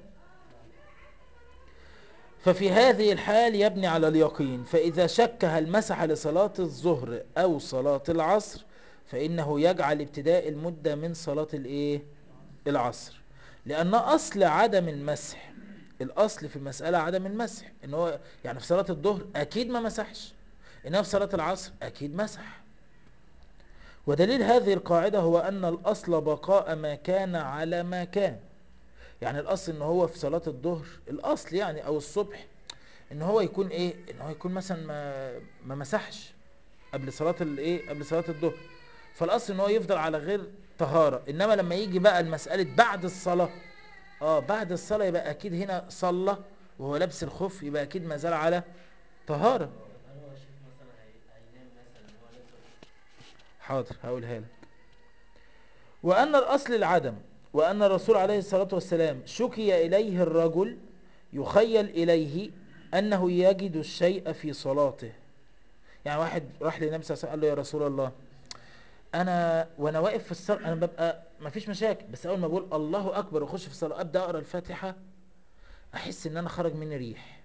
ففي هذه الحال يبني على اليقين فإذا شك هل مسح لصلاة الظهر أو صلاة العصر فإنه يجعل ابتداء المدة من صلاة الإيه؟ العصر لأن أصل عدم المسح الأصل في المسألة عدم المسح إن هو يعني في صلاة الظهر أكيد ما مسحش إنما في صلاة العصر أكيد مسح ودليل هذه القاعدة هو أن الأصل بقاء ما كان على ما كان يعني الاصل ان هو في صلاة الظهر الاصل يعني او الصبح ان هو يكون ايه ان هو يكون مثلا ما, ما مسحش قبل صلاة الايه قبل صلاة الظهر فالاصل ان هو يفضل على غير طهارة انما لما يجي بقى المسألة بعد الصلاة اه بعد الصلاة يبقى اكيد هنا صلى وهو لابس الخف يبقى اكيد ما زال على طهارة
هل هو الشيخ مثلا هي- هينام مثلا وهو لابس
حاضر هقولها لك وأن الأصل العدم وأن الرسول عليه الصلاة والسلام شكي إليه الرجل يخيل إليه أنه يجد الشيء في صلاته يعني واحد راح للنبي صلى الله عليه وسلم قال له يا رسول الله أنا وأنا واقف في الصلاة أنا ببقى ما فيش مشاكل بس أول ما بقول الله أكبر وأخش في الصلاة أبدأ أقرأ الفاتحة أحس إن أنا خرج مني ريح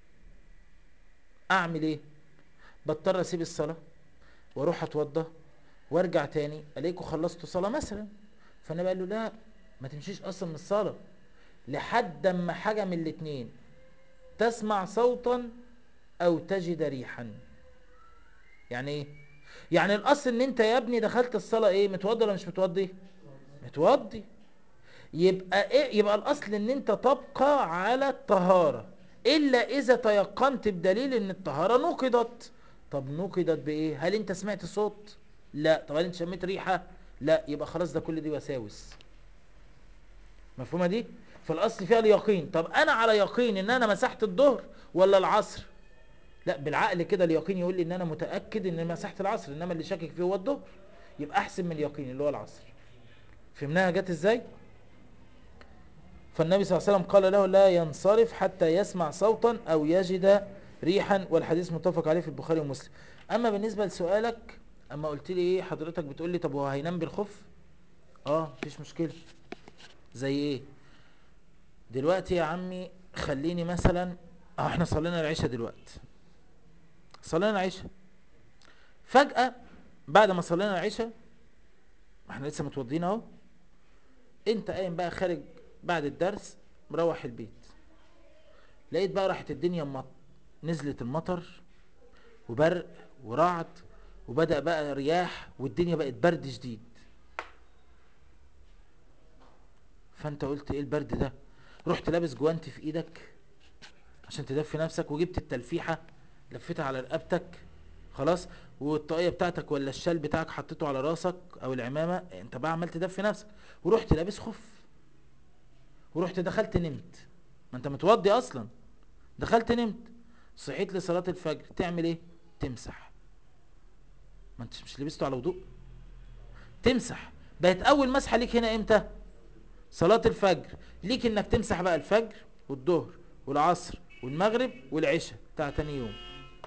أعمل إيه؟ بضطر أسيب الصلاة وأروح أتوضى وارجع تاني الاقيكوا خلصتوا صلاه مثلا فانا بقول له لا ما تمشيش اصلا من الصلاه لحد اما حاجه من الاتنين تسمع صوتا او تجد ريحا يعني ايه يعني الاصل ان انت يا ابني دخلت الصلاه ايه متوضي ولا مش متوضي متوضي يبقى ايه يبقى الاصل ان انت تبقى على الطهاره الا اذا تيقنت بدليل ان الطهاره نقضت طب نقضت بايه هل انت سمعت صوت لا طب هل انت شميت ريحه لا يبقى خلاص ده كل دي وساوس مفهومه دي فالاصل فيها اليقين طب انا على يقين ان انا مسحت الظهر ولا العصر لا بالعقل كده اليقين يقول لي ان انا متاكد ان أنا مسحت العصر انما اللي شاكك فيه هو الظهر يبقى احسن من اليقين اللي هو العصر فهمناها جت ازاي فالنبي صلى الله عليه وسلم قال له لا ينصرف حتى يسمع صوتا او يجد ريحا والحديث متفق عليه في البخاري ومسلم اما بالنسبه لسؤالك اما قلت لي ايه حضرتك بتقول لي طب هو هينام بالخف اه مفيش مشكله زي ايه دلوقتي يا عمي خليني مثلا اه احنا صلينا العشاء دلوقتي صلينا العشاء فجأة بعد ما صلينا العشاء احنا لسه متوضين اهو انت قايم بقى خارج بعد الدرس مروح البيت لقيت بقى راحت الدنيا مط... نزلت المطر وبرق ورعد وبدأ بقى رياح والدنيا بقت برد شديد فانت قلت ايه البرد ده رحت لابس جوانتي في ايدك عشان تدفي نفسك وجبت التلفيحة لفتها على رقبتك خلاص والطاقية بتاعتك ولا الشال بتاعك حطيته على راسك او العمامة انت بقى عمال تدفي نفسك ورحت لابس خف ورحت دخلت نمت ما انت متوضي اصلا دخلت نمت صحيت لصلاة الفجر تعمل ايه تمسح ما انت مش لبسته على وضوء تمسح بقت اول مسحة ليك هنا امتى صلاة الفجر ليك انك تمسح بقى الفجر والظهر والعصر والمغرب والعشاء بتاع تاني يوم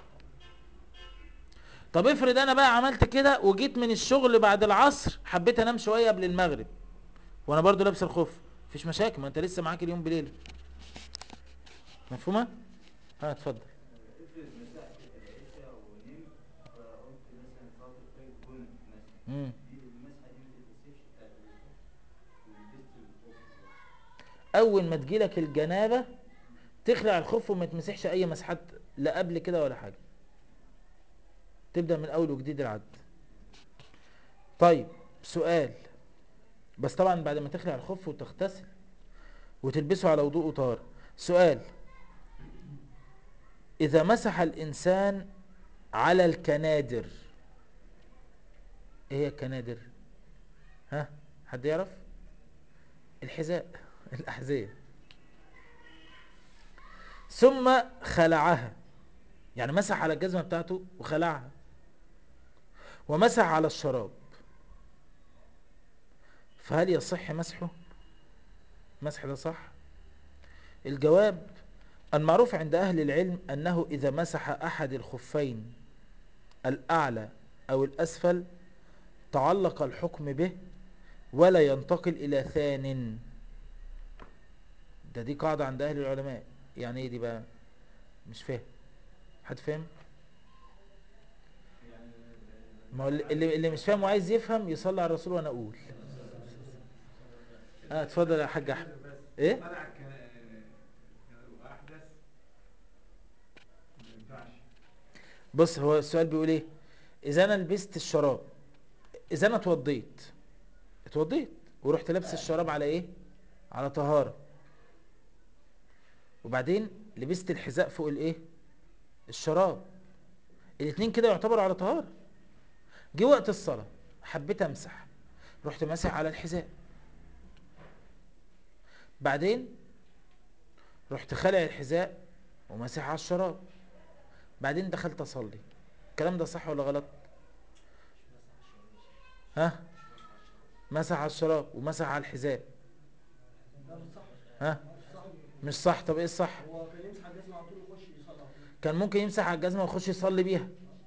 طب افرض انا بقى عملت كده وجيت من الشغل بعد العصر حبيت انام شوية قبل المغرب وانا برضو لابس الخف مفيش مشاكل ما انت لسه معاك اليوم بليله مفهومه ها اتفضل
افرض مسحت العشاء ونمت فقلت مثلا صلاه الفجر قمت مثلا
مم.
دي المسحه دي ما تتنسفش بتاعت الوضوء ولبست الخف
اول ما تجيلك الجنابه تخلع الخف وما تمسحش اي مسحات لا قبل كده ولا حاجه تبدا من اول وجديد العد طيب سؤال بس طبعا بعد ما تخلع الخف وتغتسل وتلبسه على وضوء طهارة سؤال اذا مسح الانسان على الكنادر ايه هي الكنادر ها حد يعرف الحذاء الأحذية ثم خلعها يعني مسح على الجزمة بتاعته وخلعها ومسح على الشراب فهل يصح مسحه مسح ده صح الجواب المعروف عند أهل العلم أنه إذا مسح أحد الخفين الأعلى أو الأسفل تعلق الحكم به ولا ينتقل إلى ثان ده دي قاعدة عند أهل العلماء يعني ايه دي بقى مش فاهم حد فاهم ما هو اللي, اللي مش فاهم وعايز يفهم يصلي على الرسول وانا اقول اه اتفضل يا حاج احمد ايه
طلع كان واحدث ما ينفعش
بص هو السؤال بيقول ايه اذا انا لبست الشراب اذا انا اتوضيت اتوضيت ورحت لابس الشراب على ايه على طهارة وبعدين لبست الحذاء فوق الايه الشراب الاتنين كده يعتبروا على طهارة جه وقت الصلاة حبيت امسح رحت ماسح على الحذاء بعدين رحت خلع الحذاء وماسح على الشراب بعدين دخلت اصلي الكلام ده صح ولا غلط ها مسح على الشراب ومسح على الحذاء
ده مش صح
ها
صح
مش صح طب ايه الصح
هو كان يمسح الجزمة على طول يخش يصلي على طول
كان ممكن يمسح على الجزمة ويخش يصلي بيها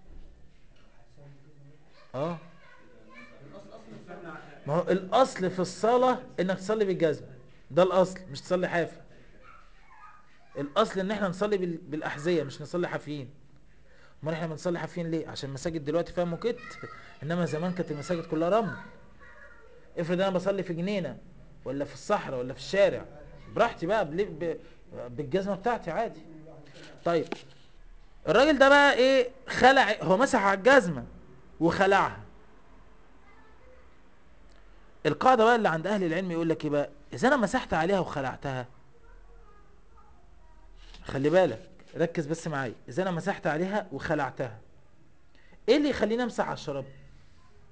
اه
الاصل اصل
استنى
ما هو الاصل في الصلاة انك تصلي بالجزمة ده الاصل مش تصلي حافي الاصل ان احنا نصلي بال- بالاحذية مش نصلي حافيين امال احنا بنصلي حافيين ليه عشان المساجد دلوقتي فيها موكيت انما زمان كانت المساجد كلها رمل افرض انا بصلي في جنينة ولا في الصحراء ولا في الشارع براحتي بقى بلي- ب- بالجزمة بتاعتي عادي طيب الراجل ده بقى ايه خلع هو مسح على الجزمة وخلعها القاعدة بقى اللي عند اهل العلم يقول لك ايه بقى اذا انا مسحت عليها وخلعتها خلي بالك ركز بس معايا اذا انا مسحت عليها وخلعتها ايه اللي يخليني امسح على الشراب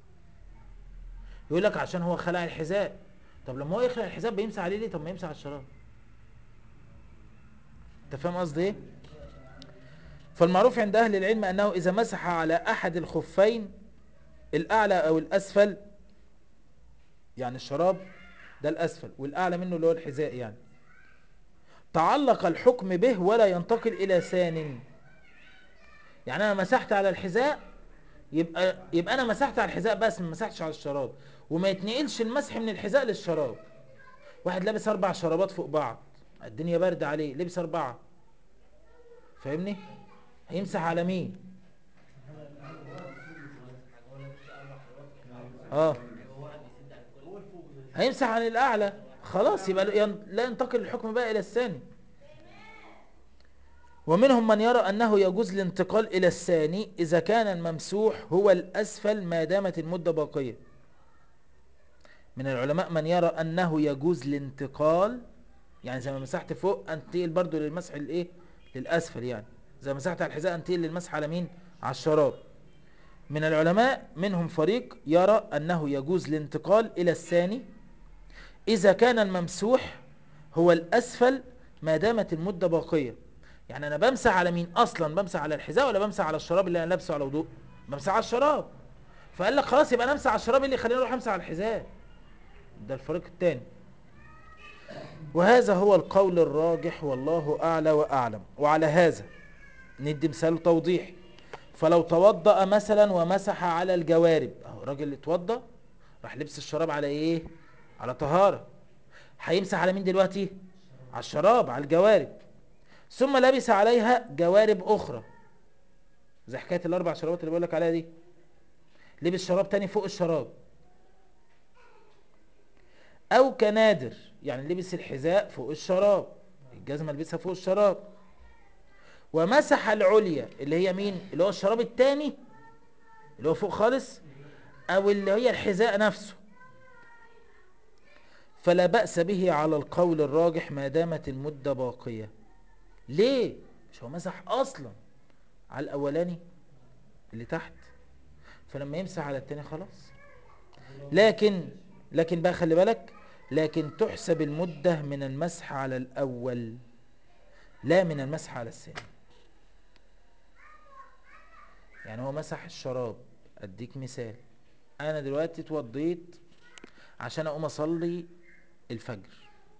يقول لك عشان هو خلع الحذاء طب لما هو يخلع الحذاء بيمسح عليه ليه طب ما يمسح على الشراب انت فاهم قصدي ايه فالمعروف عند اهل العلم انه اذا مسح على احد الخفين الاعلى او الاسفل يعني الشراب ده الاسفل والاعلى منه اللي هو الحذاء يعني تعلق الحكم به ولا ينتقل الى ثان يعني انا مسحت على الحذاء يبقى يبقى انا مسحت على الحذاء بس ما مسحتش على الشراب وما يتنقلش المسح من الحذاء للشراب واحد لابس اربع شرابات فوق بعض الدنيا برد عليه لبس اربعه فاهمني هيمسح على مين اه هيمسح عن الاعلى خلاص يبقى ين- لا ينتقل الحكم بقى الى الثاني ومنهم من يرى انه يجوز الانتقال الى الثاني اذا كان الممسوح هو الاسفل ما دامت المدة باقية من العلماء من يرى انه يجوز الانتقال يعني زي ما مسحت فوق انتقل برضو للمسح الايه للاسفل يعني زي ما مسحت على الحذاء انتقل للمسح على مين على الشراب من العلماء منهم فريق يرى انه يجوز الانتقال الى الثاني اذا كان الممسوح هو الاسفل ما دامت المدة باقية يعني انا بمسح على مين اصلا بمسح على الحذاء ولا بمسح على الشراب اللي انا لابسه على وضوء بمسح على الشراب فقال لك خلاص يبقى انا امسح على الشراب اللي يخليني اروح امسح على الحذاء ده الفريق الثاني وهذا هو القول الراجح والله اعلى واعلم وعلى هذا ندي مثال توضيحي فلو توضأ مثلا ومسح على الجوارب اهو راجل اتوضأ راح لبس الشراب على ايه على طهارة هيمسح على مين دلوقتي على الشراب على الجوارب ثم لبس عليها جوارب اخرى زي حكاية الاربع شرابات اللي بقولك عليها دي لبس شراب تاني فوق الشراب او كنادر يعني لبس الحذاء فوق الشراب الجزمة لبسها فوق الشراب ومسح العليا اللي هي مين اللي هو الشراب التاني اللي هو فوق خالص او اللي هي الحذاء نفسه فلا بأس به على القول الراجح ما دامت المدة باقية ليه مش هو مسح اصلا على الاولاني اللي تحت فلما يمسح على التاني خلاص لكن لكن بقى خلي بالك لكن تحسب المدة من المسح على الاول لا من المسح على الثاني يعني هو مسح الشراب اديك مثال انا دلوقتي اتوضيت عشان اقوم اصلي الفجر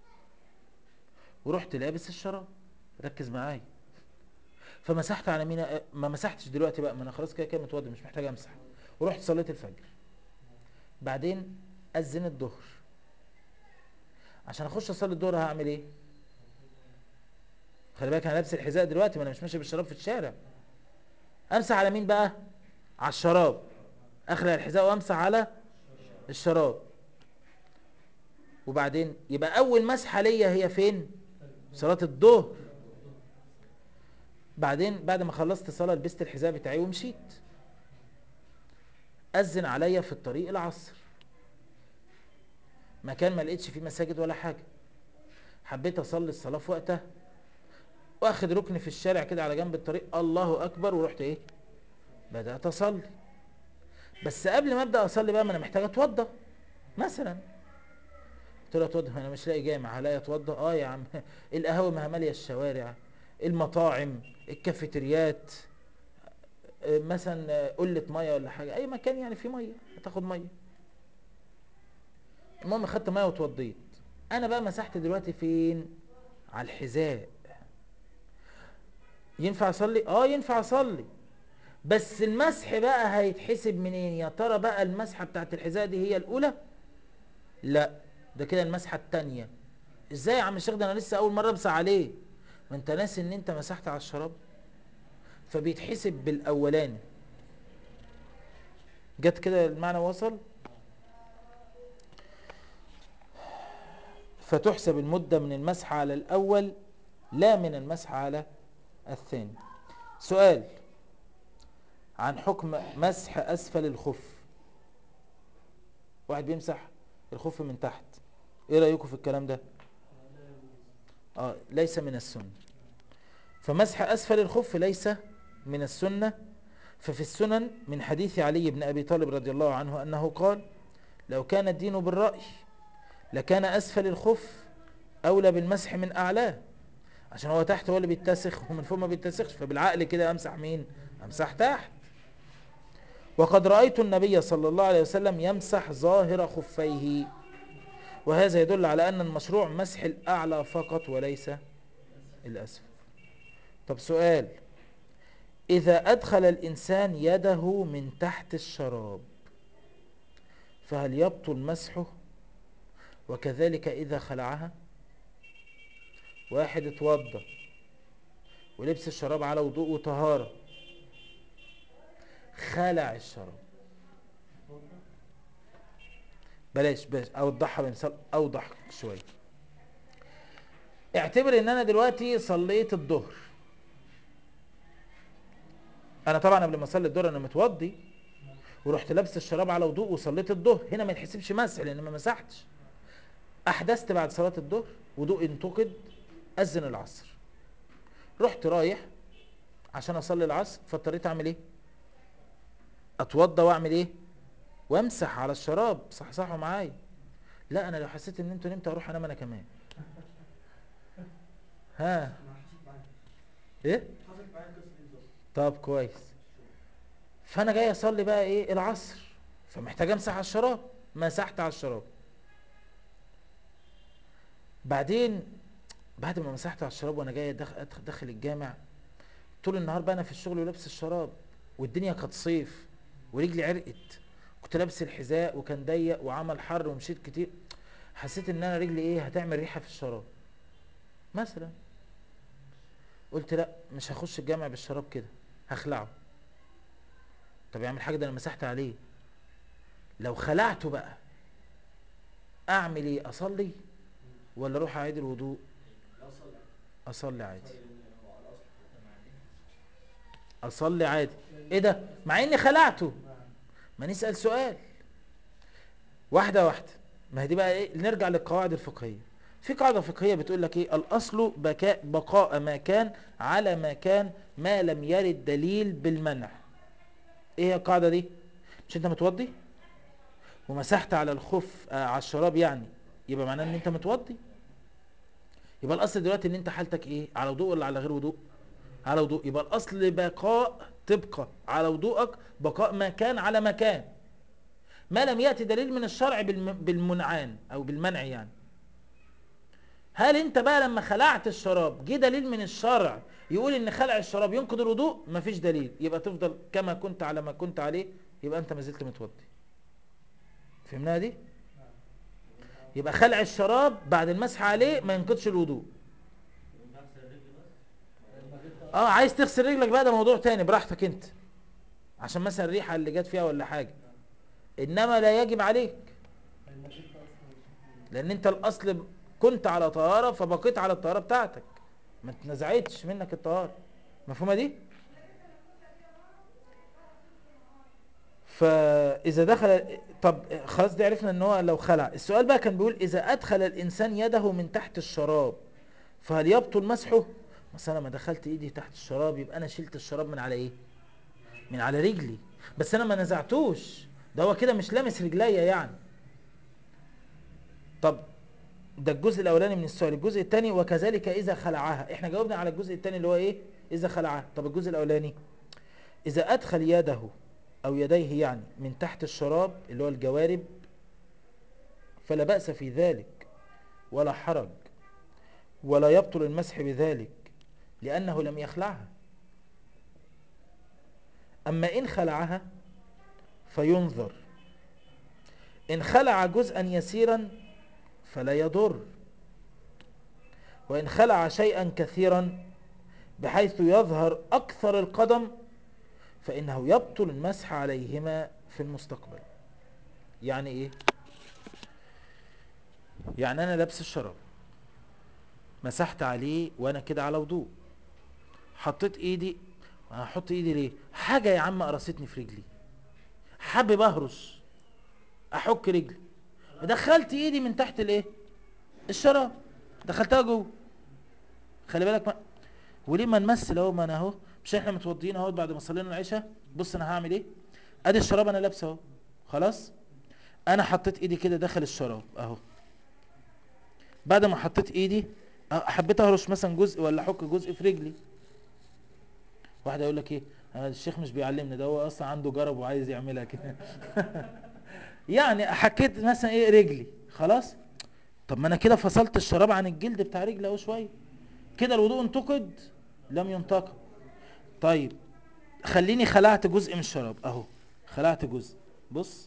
ورحت لابس الشراب ركز معايا فمسحت على مين ما مسحتش دلوقتي بقى ما انا خلاص كده كده متوضي مش محتاج امسح ورحت صليت الفجر بعدين اذن الظهر عشان اخش اصلي الظهر هعمل ايه خلي بالك انا لابس الحذاء دلوقتي ما انا مش ماشي بالشراب في الشارع امسح على مين بقى على الشراب اخلع الحذاء وامسح على الشراب وبعدين يبقى اول مسحه ليا هي فين صلاه الظهر بعدين بعد ما خلصت صلاه لبست الحذاء بتاعي ومشيت اذن عليا في الطريق العصر مكان ما لقيتش فيه مساجد ولا حاجه حبيت اصلي الصلاه في وقتها واخد ركن في الشارع كده على جنب الطريق الله اكبر ورحت ايه بدات اصلي بس قبل ما ابدا اصلي بقى ما انا محتاج اتوضى مثلا قلت له اتوضى انا مش لاقي جامع هلاقي اتوضى اه يا عم القهاوي ما هي ماليه الشوارع المطاعم الكافيتريات آه، مثلا آه، قله ميه ولا حاجه اي مكان يعني فيه ميه هتاخد ميه المهم خدت ميه واتوضيت انا بقى مسحت دلوقتي فين على الحذاء ينفع اصلي اه ينفع اصلي بس المسح بقى هيتحسب منين يا ترى بقى المسحه بتاعت الحذاء دي هي الاولى لا ده كده المسحه التانية ازاي يا عم الشيخ ده انا لسه اول مره امسح عليه ما انت ناسي ان انت مسحت على الشراب فبيتحسب بالاولاني جت كده المعنى وصل فتحسب المدة من المسح على الأول لا من المسح على الثاني سؤال عن حكم مسح أسفل الخف واحد بيمسح الخف من تحت ايه رأيكم في الكلام ده آه ليس من السنة فمسح أسفل الخف ليس من السنة ففي السنن من حديث علي بن أبي طالب رضي الله عنه أنه قال لو كان الدين بالرأي لكان أسفل الخف أولى بالمسح من أعلاه عشان هو تحت هو اللي بيتسخ ومن فوق ما بيتسخش فبالعقل كده أمسح مين أمسح تحت وقد رأيت النبي صلى الله عليه وسلم يمسح ظاهر خفيه وهذا يدل على أن المشروع مسح الأعلى فقط وليس الأسفل طب سؤال إذا أدخل الإنسان يده من تحت الشراب فهل يبطل مسحه وكذلك إذا خلعها واحد اتوضى ولبس الشراب على وضوء وطهارة خلع الشراب بلاش بلاش اوضحها بمثال اوضح شويه اعتبر ان انا دلوقتي صليت الظهر انا طبعا قبل ما اصلي الظهر انا متوضي ورحت لابس الشراب على وضوء وصليت الظهر هنا ما يتحسبش مسح لان ما مسحتش احدثت بعد صلاه الظهر وضوء انتقد اذن العصر رحت رايح عشان اصلي العصر فاضطريت اعمل ايه اتوضى واعمل ايه وامسح على الشراب صحصحوا معايا لا انا لو حسيت ان انتوا نمتوا اروح انام انا كمان ها ايه
حصلت معايا القصه دي بالظبط
طب كويس فانا جاي اصلي بقى ايه العصر فمحتاج امسح على الشراب مسحت على الشراب بعدين بعد ما مسحت على الشراب وانا جاي داخل أدخل- داخل الجامع طول النهار بقى انا في الشغل ولابس الشراب والدنيا كانت صيف ورجلي عرقت كنت لابس الحذاء وكان ضيق وعمل حر ومشيت كتير حسيت ان انا رجلي ايه هتعمل ريحه في الشراب مثلا قلت لا مش هخش الجامع بالشراب كده هخلعه طب يعمل حاجه ده انا مسحت عليه لو خلعته بقى اعمل ايه اصلي ولا اروح اعيد الوضوء اصلي عادي اصلي عادي ايه ده مع اني خلعته ما نسال سؤال واحده واحده ما هي دي بقى ايه نرجع للقواعد الفقهيه في قاعده فقهيه بتقول لك ايه الاصل بكاء بقاء ما كان على ما كان ما لم يرد دليل بالمنع ايه هي القاعده دي مش انت متوضي ومسحت على الخف آه على الشراب يعني يبقى معناه ان انت متوضي يبقى الاصل دلوقتي ان انت حالتك ايه على وضوء ولا على غير وضوء على وضوء يبقى الاصل بقاء تبقى على وضوءك بقاء ما كان على مكان ما لم ياتي دليل من الشرع بالم- بالمنعان او بالمنع يعني هل انت بقى لما خلعت الشراب جه دليل من الشرع يقول ان خلع الشراب ينقض الوضوء مفيش دليل يبقى تفضل كما كنت على ما كنت عليه يبقى انت ما زلت متوضي فهمناها دي يبقى خلع الشراب بعد المسح عليه ما ينقضش الوضوء اه عايز تغسل رجلك بقى ده موضوع تاني براحتك انت عشان مثلا الريحه اللي جت فيها ولا حاجه انما لا يجب عليك
لانك انت اصلا
لان انت الاصل كنت على طهاره فبقيت على الطهاره بتاعتك ما اتنزعتش منك الطهاره مفهومه دي فاذا دخل طب خلاص دي عرفنا ان هو لو خلع السؤال بقى كان بيقول اذا ادخل الانسان يده من تحت الشراب فهل يبطل مسحه مثلا لما دخلت ايدي تحت الشراب يبقى انا شلت الشراب من على ايه من على رجلي بس انا ما نزعتوش ده هو كده مش لامس رجليا يعني طب ده الجزء الاولاني من السؤال الجزء الثاني وكذلك اذا خلعها احنا جاوبنا على الجزء الثاني اللي هو ايه اذا خلعها طب الجزء الاولاني اذا ادخل يده او يديه يعني من تحت الشراب اللي هو الجوارب فلا بأس في ذلك ولا حرج ولا يبطل المسح بذلك لأنه لم يخلعها أما إن خلعها فينظر إن خلع جزءا يسيرا فلا يضر وإن خلع شيئا كثيرا بحيث يظهر أكثر القدم فإنه يبطل المسح عليهما في المستقبل يعني إيه؟ يعني أنا لابس الشراب مسحت عليه وأنا كده على وضوء حطيت إيدي هحط إيدي ليه؟ حاجة يا عم قرصتني في رجلي حابب أهرش أحك رجلي دخلت إيدي من تحت الإيه؟ الشراب دخلتها جوه خلي بالك ما وليه ما نمثل اهو ما انا اهو مش احنا متوضيين اهو بعد ما صلينا العشاء بص انا هعمل ايه ادي الشراب انا لابسه اهو خلاص انا حطيت ايدي كده داخل الشراب اهو بعد ما حطيت ايدي أه، حبيت اهرش مثلا جزء ولا احك جزء في رجلي واحد يقول لك ايه آه، الشيخ مش بيعلمني ده هو اصلا عنده جرب وعايز يعملها كده يعني حكيت مثلا ايه رجلي خلاص طب ما انا كده فصلت الشراب عن الجلد بتاع رجلي اهو شويه كده الوضوء انتقد لم ينتقد طيب خليني خلعت جزء من الشراب اهو خلعت جزء بص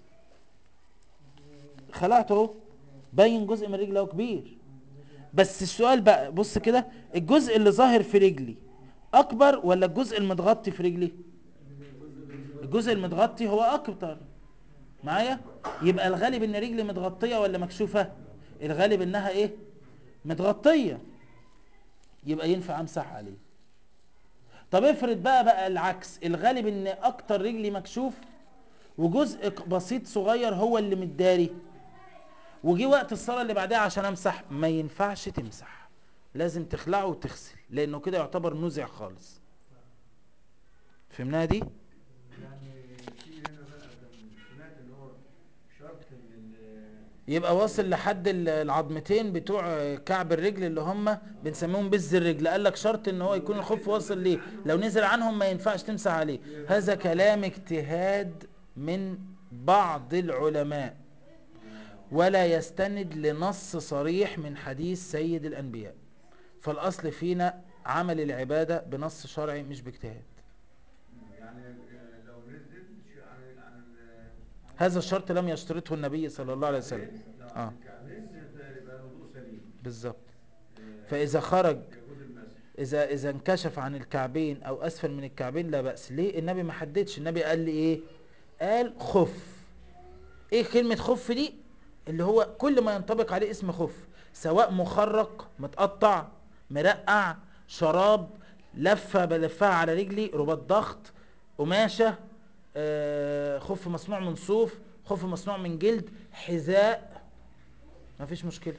خلعت اهو باين جزء من رجلي اهو كبير بس السؤال بقى بص كده الجزء اللي ظاهر في رجلي اكبر ولا الجزء المتغطي في رجلي الجزء المتغطي هو اكتر معايا يبقى الغالب ان رجلي متغطيه ولا مكشوفه الغالب انها ايه متغطيه يبقى ينفع امسح عليه طب افرض بقى بقى العكس الغالب ان اكتر رجلي مكشوف وجزء ق- بسيط صغير هو اللي متداري وجي وقت الصلاه اللي بعدها عشان امسح ما ينفعش تمسح لازم تخلعه وتغسل لانه كده يعتبر نزع خالص فهمناها دي
يعني في هنا بقى كان سمعت ان هو شرط ان ال-
يبقى واصل لحد ال- العظمتين بتوع كعب الرجل اللي هم بنسميهم بز الرجل قال لك شرط ان هو يكون الخف واصل ليه لو نزل عنهم ما ينفعش تمسح عليه هذا كلام اجتهاد من بعض العلماء ولا يستند لنص صريح من حديث سيد الانبياء فالاصل فينا عمل العبادة بنص شرعي مش باجتهاد
يعني لو نزل شيء عن عن ال-
هذا الشرط لم يشترطه النبي صلى الله عليه وسلم
لو
آه.
عن الكعبين يبقى الوضوء سليم
بالظبط
آه،
فاذا خرج
يجوز المسح
اذا اذا انكشف عن الكعبين او اسفل من الكعبين لا باس ليه النبي ما حددش النبي قال لي ايه قال خف ايه كلمه خف دي اللي هو كل ما ينطبق عليه اسم خف سواء مخرق متقطع مرقع شراب لفه بلفها على رجلي رباط ضغط قماشه آه، خف مصنوع من صوف خف مصنوع من جلد حذاء مفيش مشكله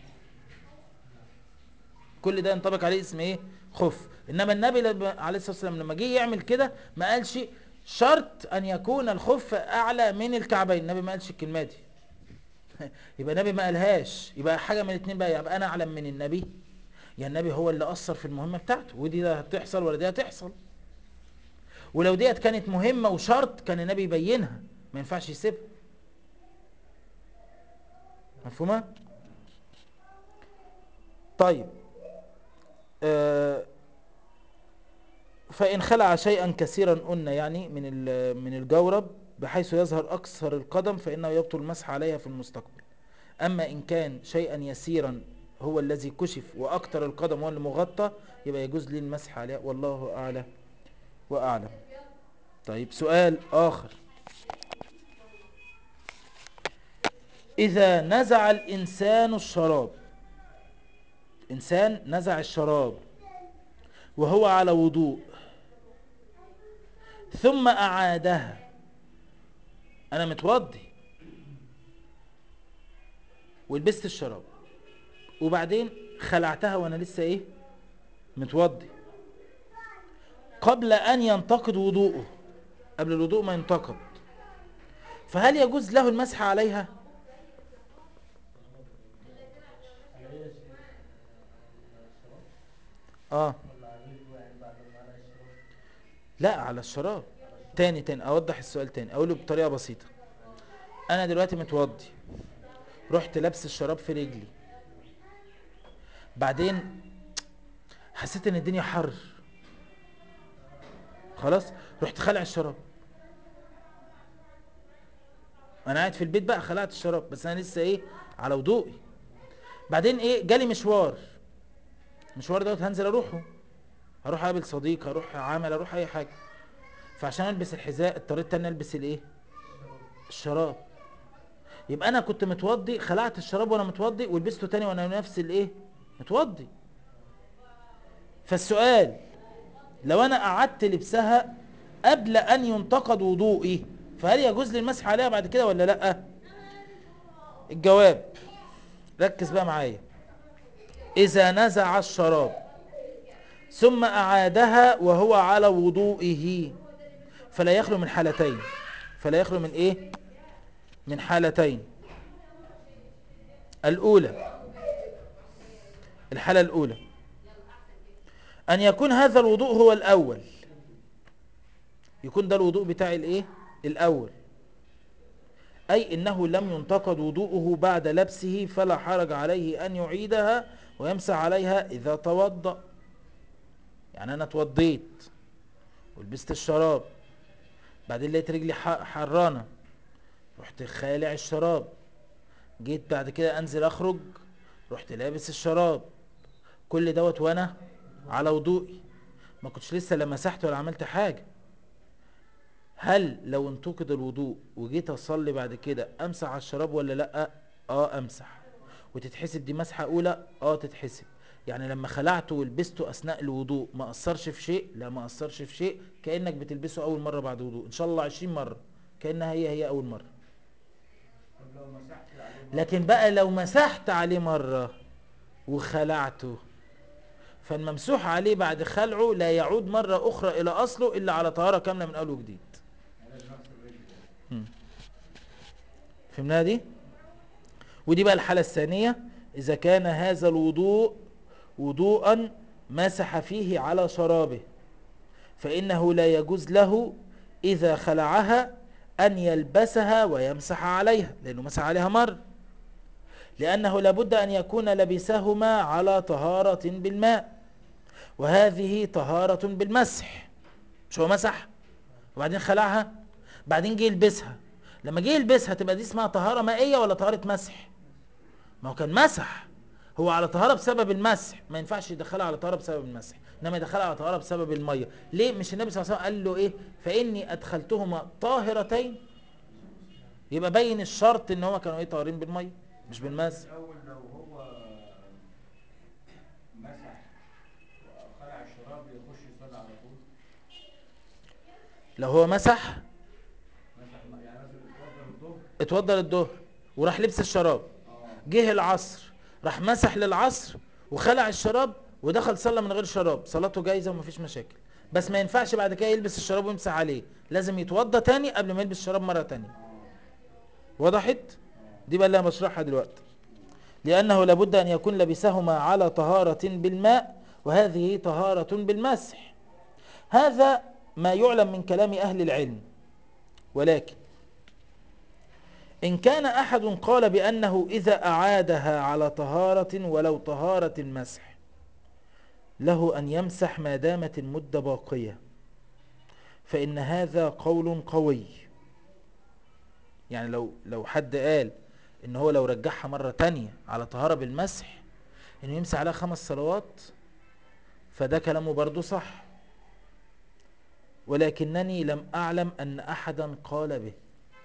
كل ده ينطبق عليه اسم ايه خف انما النبي لما- عليه الصلاه والسلام لما جه يعمل كده ما قالش شرط ان يكون الخف اعلى من الكعبين النبي ما قالش الكلمه دي يبقى النبي ما قالهاش يبقى حاجه من الاثنين بقى يبقى انا اعلم من النبي يا النبي هو اللي اثر في المهمه بتاعته ودي ده هتحصل ولا دي هتحصل ولو ديت كانت مهمه وشرط كان النبي يبينها ما ينفعش يسيبها مفهومه طيب آه، فإن خلع شيئا كثيرا قلنا يعني من ال- من الجورب بحيث يظهر أكثر القدم فإنه يبطل المسح عليها في المستقبل أما إن كان شيئا يسيرا هو الذي كشف وأكثر القدم هو اللي مغطى يبقى يجوز لي المسح عليها والله أعلى وأعلم طيب سؤال آخر إذا نزع الإنسان الشراب إنسان نزع الشراب وهو على وضوء ثم أعادها أنا متوضي ولبست الشراب وبعدين خلعتها وأنا لسه إيه متوضي قبل أن ينتقد وضوءه قبل الوضوء ما ينتقد فهل يجوز له المسح عليها
على ايه يا شيخ؟ على الشراب
اه
ولا على الرجل يعني بعد ما على الشراب؟
لا على الشراب تاني تاني اوضح السؤال تاني اقوله بطريقه بسيطه انا دلوقتي متوضي رحت لابس الشراب في رجلي بعدين حسيت ان الدنيا حر خلاص رحت خلع الشراب انا قاعد في البيت بقى خلعت الشراب بس انا لسه ايه على وضوئي بعدين ايه جالي مشوار مشوار دوت هنزل اروحه هروح اقابل صديق هروح عمل اروح اي حاجه فعشان البس الحذاء اضطريت اني البس الايه الشراب يبقى انا كنت متوضي خلعت الشراب وانا متوضي ولبسته تاني وانا نفس الايه متوضي فالسؤال لو انا قعدت لبسها قبل ان ينتقد وضوئي فهل يجوز لي المسح عليها بعد كده ولا لا الجواب ركز بقى معايا اذا نزع الشراب ثم أعادها وهو على وضوئه فلا يخلو من حالتين فلا يخلو من إيه من حالتين الأولى الحالة الأولى أن يكون هذا الوضوء هو الأول يكون ده الوضوء بتاع الإيه الأول أي إنه لم ينتقد وضوءه بعد لبسه فلا حرج عليه أن يعيدها ويمسح عليها إذا توضأ يعني أنا اتوضيت ولبست الشراب بعدين لقيت رجلي ح- حرانة رحت خالع الشراب جيت بعد كده انزل اخرج رحت لابس الشراب كل دوت وانا على وضوئي ما كنتش لسه لا مسحت ولا عملت حاجة هل لو انتقد الوضوء وجيت اصلي بعد كده امسح على الشراب ولا لا اه امسح وتتحسب دي مسحة اولى اه تتحسب يعني لما خلعته ولبسته اثناء الوضوء ما اثرش في شيء لا ما اثرش في شيء كانك بتلبسه اول مره بعد وضوء ان شاء الله 20 مره كانها هي هي اول مره
طب لو مسحت عليه
لكن بقى لو مسحت عليه مره وخلعته فالممسوح عليه بعد خلعه لا يعود مره اخرى الى اصله الا على طهاره كامله من اول وجديد
لازم اغسل رجلي
فهمناها دي ودي بقى الحالة الثانية إذا كان هذا الوضوء وضوءا مسح فيه على شرابه فإنه لا يجوز له إذا خلعها أن يلبسها ويمسح عليها لأنه مسح عليها مرة لأنه لابد أن يكون لبسهما على طهارة بالماء وهذه طهارة بالمسح مش هو مسح وبعدين خلعها بعدين جه يلبسها لما جه يلبسها تبقى دي اسمها طهارة مائية ولا طهارة مسح ما هو كان مسح هو على طهارة بسبب المسح ما ينفعش يدخلها على طهارة بسبب المسح انما يدخلها على طهارة بسبب المية ليه مش النبي صلى الله عليه وسلم قال له ايه فاني ادخلتهما طاهرتين يبقى باين الشرط ان هما كانوا ايه طاهرين بالمية مش بالمسح
الاول لو هو مسح وخلع الشراب يخش يصلي على طول
لو هو مسح
مسح يعني مثلا اتوضى الظهر
اتوضى للظهر وراح لبس الشراب
اه
جه العصر راح مسح للعصر وخلع الشراب ودخل صلى من غير شراب صلاته جايزة ومفيش مشاكل بس ما ينفعش بعد كده يلبس الشراب ويمسح عليه لازم يتوضى تاني قبل ما يلبس الشراب مرة تانية وضحت دي بقى اللي انا بشرحها دلوقتي لأنه لابد أن يكون لبسهما على طهارة بالماء وهذه طهارة بالمسح هذا ما يعلم من كلام أهل العلم ولكن إن كان أحد قال بأنه إذا أعادها على طهارة ولو طهارة المسح له أن يمسح ما دامت المدة باقية فإن هذا قول قوي يعني لو لو حد قال إن هو لو رجعها مرة تانية على طهارة بالمسح إنه يمسح عليها خمس صلوات فده كلامه برضو صح ولكنني لم أعلم أن أحدا قال به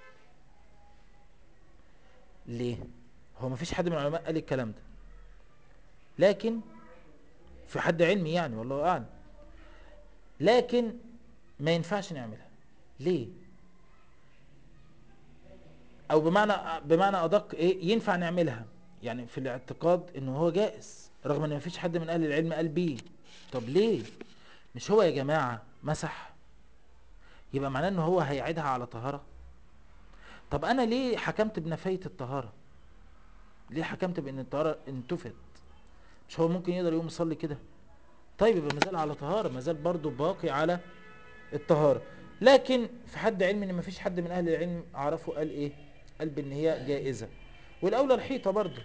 ليه هو مفيش حد من العلماء قال الكلام ده لكن في حد علمي يعني والله اعلم لكن ما ينفعش نعملها ليه او بمعنى بمعنى ادق ايه ينفع نعملها يعني في الاعتقاد انه هو جائز رغم ان مفيش حد من اهل العلم قال بيه طب ليه مش هو يا جماعة مسح يبقى معناه ان هو هيعيدها على طهارة طب انا ليه حكمت بنفاية الطهارة ليه حكمت بان الطهارة انتفت مش هو ممكن يقدر يقوم يصلي كده طيب يبقى مازال على طهارة مازال برضه باقي على الطهارة لكن في حد علم ان مفيش حد من اهل العلم عرفه قال ايه قال بان هي جائزة والاولى الحيطة برضه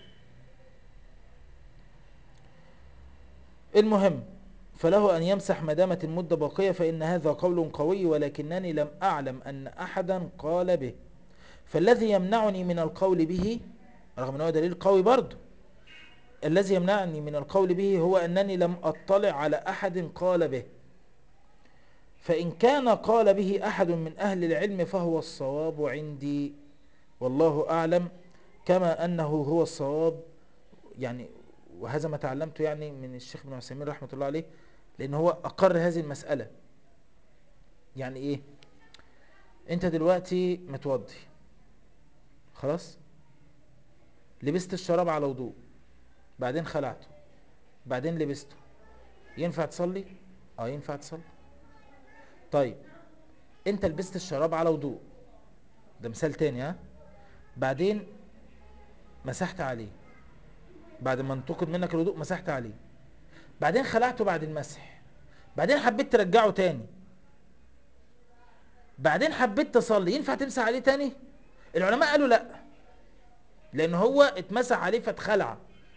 المهم فله أن يمسح ما دامت المدة باقية فإن هذا قول قوي ولكنني لم أعلم أن أحدا قال به فالذي يمنعني من القول به رغم أنه دليل قوي برضه الذي يمنعني من القول به هو أنني لم أطلع على أحد قال به فإن كان قال به أحد من أهل العلم فهو الصواب عندي والله أعلم كما أنه هو الصواب يعني وهذا ما تعلمته يعني من الشيخ ابن عثيمين رحمة الله عليه لأن هو أقر هذه المسألة يعني إيه أنت دلوقتي متوضي خلاص لبست الشراب على وضوء بعدين خلعته بعدين لبسته ينفع تصلي اه ينفع تصلي طيب انت لبست الشراب على وضوء ده مثال تاني ها بعدين مسحت عليه بعد ما انتقد منك الوضوء مسحت عليه بعدين خلعته بعد المسح بعدين حبيت ترجعه تاني بعدين حبيت تصلي ينفع تمسح عليه تاني العلماء قالوا لا لان هو اتمسح عليه فاتخلع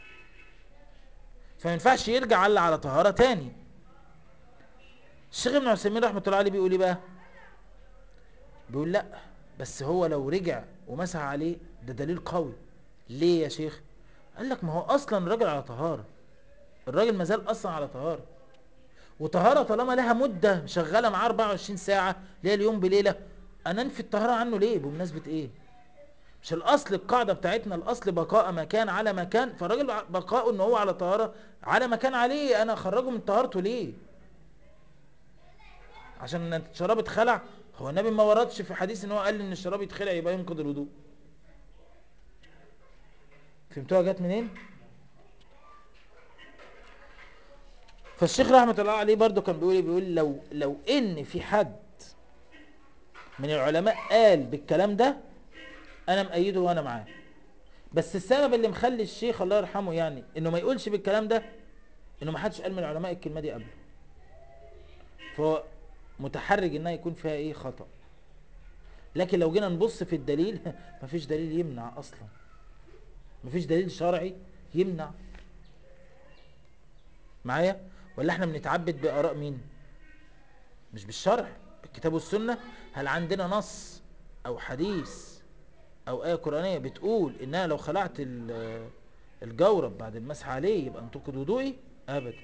فما ينفعش يرجع على على طهارة تاني الشيخ ابن عثيمين رحمة الله عليه بيقول ايه بقى بيقول لا بس هو لو رجع ومسح عليه ده دليل قوي ليه يا شيخ قال لك ما هو اصلا الراجل على طهارة الراجل مازال اصلا على طهارة وطهارة طالما لها مدة شغالة معاه 24 ساعة ليها اليوم بليلة انا انفي الطهارة عنه ليه بمناسبة ايه مش الاصل القاعدة بتاعتنا الاصل بقاء مكان على مكان فالراجل بقاؤه ان هو على طهارة على مكان عليه انا اخرجه من طهارته ليه عشان الشراب اتخلع هو النبي ما وردش في حديث ان هو قال ان الشراب يتخلع يبقى ينقض الوضوء فهمتوها جت منين فالشيخ رحمة الله عليه برضو كان بيقول إيه؟ بيقول لو لو ان في حد من العلماء قال بالكلام ده انا مأيده وانا معاه بس السبب اللي مخلي الشيخ الله يرحمه يعني انه ما يقولش بالكلام ده انه ما حدش قال من العلماء الكلمة دي قبله فهو متحرج انها يكون فيها ايه خطأ لكن لو جينا نبص في الدليل مفيش دليل يمنع اصلا مفيش دليل شرعي يمنع معايا ولا احنا بنتعبد بآراء مين مش بالشرع بالكتاب والسنة هل عندنا نص او حديث او آية قرآنية بتقول ان انا لو خلعت ال- الجورب بعد المسح عليه يبقى انتقد وضوئي ابدا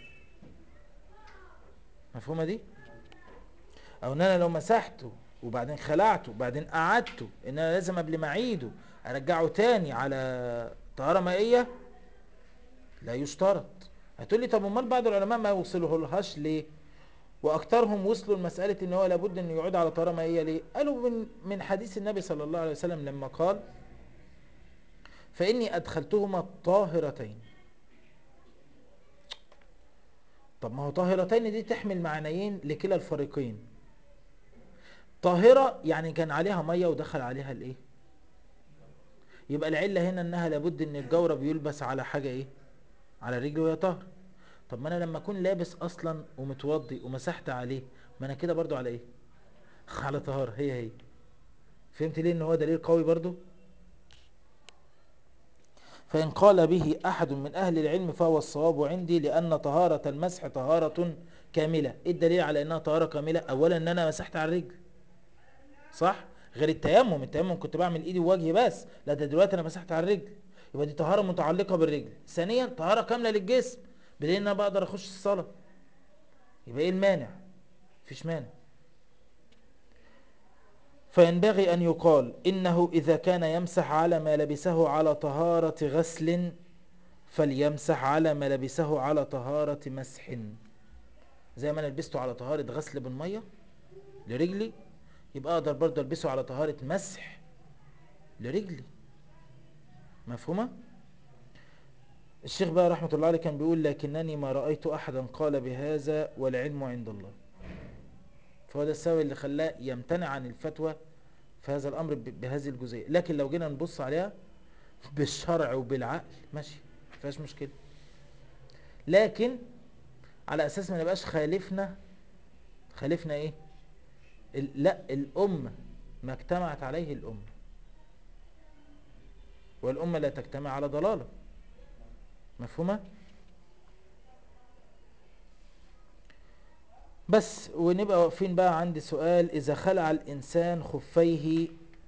مفهومة دي او ان انا لو مسحته وبعدين خلعته وبعدين قعدته ان انا لازم قبل ما اعيده ارجعه تاني على طهارة مائية لا يشترط هتقول لي طب امال بعض العلماء ما يوصلوا لهاش ليه واكثرهم وصلوا لمسألة ان هو لابد انه يعود على طهارة مائية ليه قالوا من, من حديث النبي صلى الله عليه وسلم لما قال فاني ادخلتهما طاهرتين طب ما هو طاهرتين دي تحمل معنيين لكلا الفريقين طاهرة يعني كان عليها مية ودخل عليها الايه يبقى العلة هنا انها لابد ان الجورب يلبس على حاجة ايه على رجله وهي طاهر طب ما انا لما اكون لابس اصلا ومتوضي ومسحت عليه ما انا كده برضو على ايه على طهارة هي هي فهمت ليه ان هو دليل قوي برضو فإن قال به أحد من أهل العلم فهو الصواب عندي لأن طهارة المسح طهارة كاملة إيه الدليل على أنها طهارة كاملة أولا أن أنا مسحت على الرجل صح غير التيمم التيمم كنت بعمل إيدي ووجهي بس لا ده دلوقتي أنا مسحت على الرجل يبقى دي طهارة متعلقة بالرجل ثانيا طهارة كاملة للجسم بدليل أن أنا بقدر أخش الصلاة يبقى إيه المانع مفيش مانع فينبغي أن يقال إنه إذا كان يمسح على ما لبسه على طهارة غسل فليمسح على ما لبسه على طهارة مسح زي ما أنا لبسته على طهارة غسل بالمية لرجلي يبقى أقدر برضه ألبسه على طهارة مسح لرجلي مفهومة؟ الشيخ بقى رحمة الله عليه كان بيقول لكنني ما رأيت أحدا قال بهذا والعلم عند الله فهو ده السبب اللي خلاه يمتنع عن الفتوى في هذا الامر ب- بهذه الجزئيه لكن لو جينا نبص عليها بالشرع وبالعقل ماشي ما فيهاش مشكله لكن على اساس ما نبقاش خالفنا خالفنا ايه ال- لا الامه ما اجتمعت عليه الامه والامه لا تجتمع على ضلاله مفهومه بس ونبقى واقفين بقى عند سؤال إذا خلع الإنسان خفيه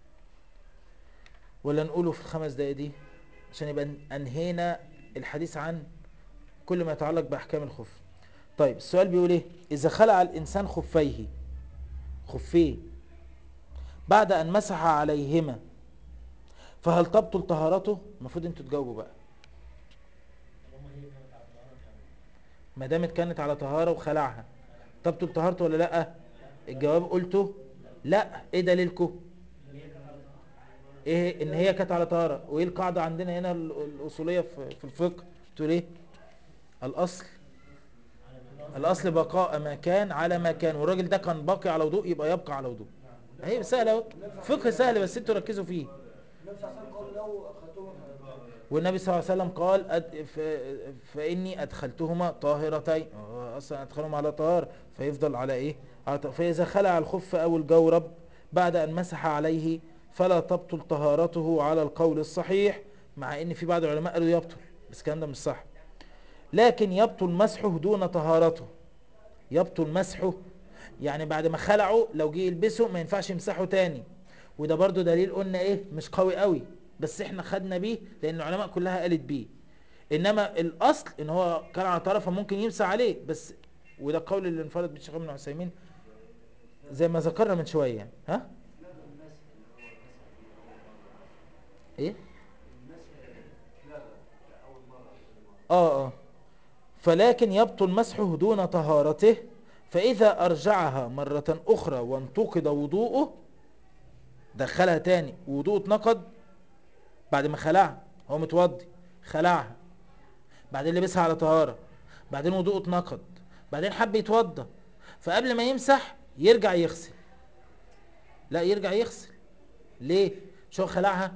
ولا نقوله في الخمس دقايق دي عشان يبقى أنهينا الحديث عن كل ما يتعلق بأحكام الخف طيب السؤال بيقول إيه إذا خلع الإنسان خفيه خفيه بعد أن مسح عليهما فهل تبطل طهارته المفروض انتوا تجاوبوا بقى ما دامت كانت على طهارة وخلعها تبطل طهارته ولا لا الجواب قلته لا ايه دليلكم ايه ان هي كانت على طهارة وايه القاعدة عندنا هنا ال- الاصولية في في الفقه تقول ايه الاصل الاصل بقاء ما كان على ما كان والراجل ده كان باقي على وضوء يبقى يبقى على وضوء اهي سهلة اهو فقه سهل بس انتوا ركزوا فيه
صلى الله عليه وسلم قال لو اخذتهم
والنبي صلى الله عليه وسلم قال أد... ف... فإني أدخلتهما طاهرتين هو أصلا أدخلهم على طهارة فيفضل على إيه على ط- فإذا خلع الخف أو الجورب بعد أن مسح عليه فلا تبطل طهارته على القول الصحيح مع إن في بعض العلماء قالوا يبطل بس الكلام ده مش صح لكن يبطل مسحه دون طهارته يبطل مسحه يعني بعد ما خلعه لو جه يلبسه ما ينفعش يمسحه تاني وده برضو دليل قلنا ايه مش قوي قوي بس احنا خدنا بيه لان العلماء كلها قالت بيه انما الاصل ان هو كان على طرفه ممكن يمسح عليه بس وده القول اللي انفرد به الشيخ ابن عثيمين زي ما ذكرنا من شويه يعني. ها ايه اه اه فلكن يبطل مسحه دون طهارته فإذا أرجعها مرة أخرى وانتقد وضوءه دخلها تاني وضوءه اتنقض بعد ما خلعها هو متوضي خلعها بعدين لبسها على طهارة بعدين وضوءه اتنقض بعدين حب يتوضى فقبل ما يمسح يرجع يغسل لا يرجع يغسل ليه شو خلعها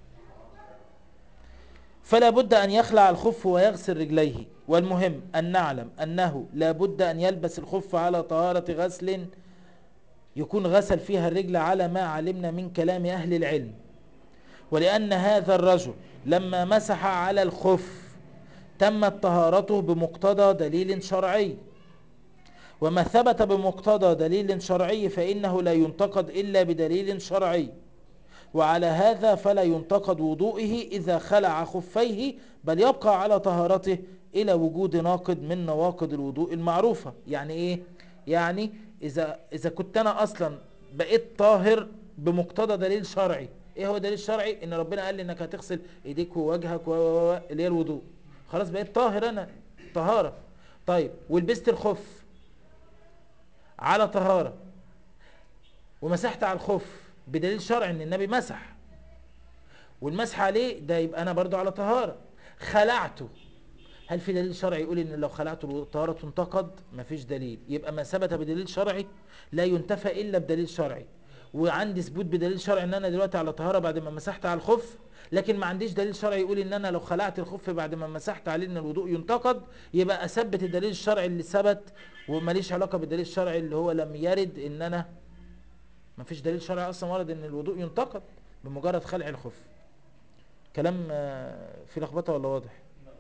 فلا بد أن يخلع الخف ويغسل رجليه والمهم أن نعلم أنه لا بد أن يلبس الخف على طهارة غسل يكون غسل فيها الرجل على ما علمنا من كلام أهل العلم ولأن هذا الرجل لما مسح على الخف تمت طهارته بمقتضى دليل شرعي وما ثبت بمقتضى دليل شرعي فإنه لا ينتقد إلا بدليل شرعي وعلى هذا فلا ينتقد وضوئه إذا خلع خفيه بل يبقى على طهارته إلى وجود ناقد من نواقض الوضوء المعروفة يعني إيه؟ يعني إذا, إذا كنت أنا أصلا بقيت طاهر بمقتضى دليل شرعي إيه هو دليل شرعي؟ إن ربنا قال لي إنك هتغسل إيديك ووجهك و و- و- اللي هي الوضوء خلاص بقيت طاهر أنا طهارة طيب ولبست الخف على طهارة ومسحت على الخف بدليل شرعي ان النبي مسح والمسح عليه ده يبقى انا برضو على طهارة خلعته هل في دليل شرعي يقول ان لو خلعته الطهارة تنتقد مفيش دليل يبقى ما ثبت بدليل شرعي لا ينتفى الا بدليل شرعي وعندي ثبوت بدليل شرعي ان انا دلوقتي على طهارة بعد ما مسحت على الخف لكن ما عنديش دليل شرعي يقول ان انا لو خلعت الخف بعد ما مسحت عليه ان الوضوء ينتقد يبقى اثبت الدليل الشرعي اللي ثبت وماليش علاقة بالدليل الشرعي اللي هو لم يرد ان انا ما فيش دليل شرعي اصلا ورد ان الوضوء ينتقد بمجرد خلع الخف كلام آه، في لخبطه ولا واضح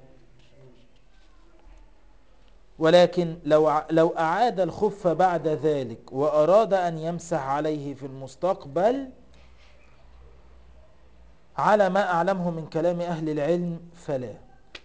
ولكن لو ع- لو اعاد الخف بعد ذلك واراد ان يمسح عليه في المستقبل على ما اعلمه من كلام اهل العلم فلا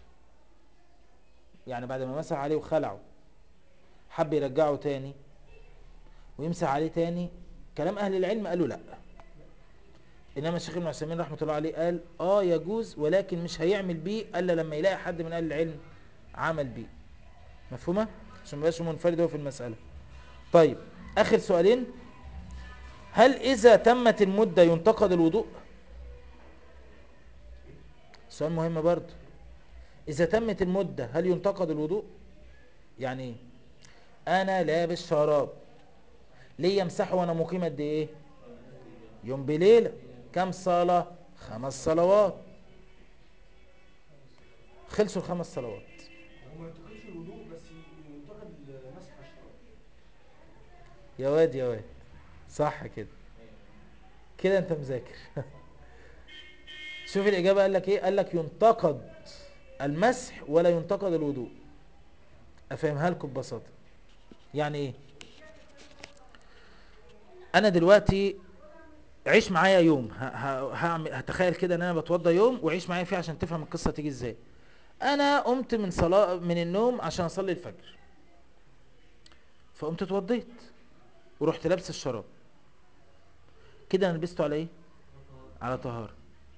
يعني بعد ما مسح عليه وخلعه حب يرجعه تاني ويمسح عليه تاني كلام اهل العلم قالوا لا انما الشيخ ابن عثيمين رحمه الله عليه قال اه يجوز ولكن مش هيعمل بيه الا لما يلاقي حد من اهل العلم عمل بيه مفهومه عشان ما يبقاش منفرد هو في المساله طيب اخر سؤالين هل اذا تمت المده ينتقد الوضوء سؤال مهم برضه اذا تمت المده هل ينتقد الوضوء يعني ايه انا لابس شراب ليه يمسحه وانا مقيم قد ايه يوم بليله كم صلاه خمس صلوات خلصوا الخمس صلوات
هو ما ينتقدش الوضوء بس ينتقد مسح الشراب
يا واد يا واد صح كده كده انت مذاكر شوف الاجابه قال لك ايه قال لك ينتقد المسح ولا ينتقد الوضوء افهمها لكم ببساطه يعني ايه انا دلوقتي عيش معايا يوم ه- ه- هعمل هتخيل كده ان انا بتوضى يوم وعيش معايا فيه عشان تفهم القصه تيجي ازاي انا قمت من صلاه من النوم عشان اصلي الفجر فقمت اتوضيت ورحت لابس الشراب كده انا لبسته على ايه على طهارة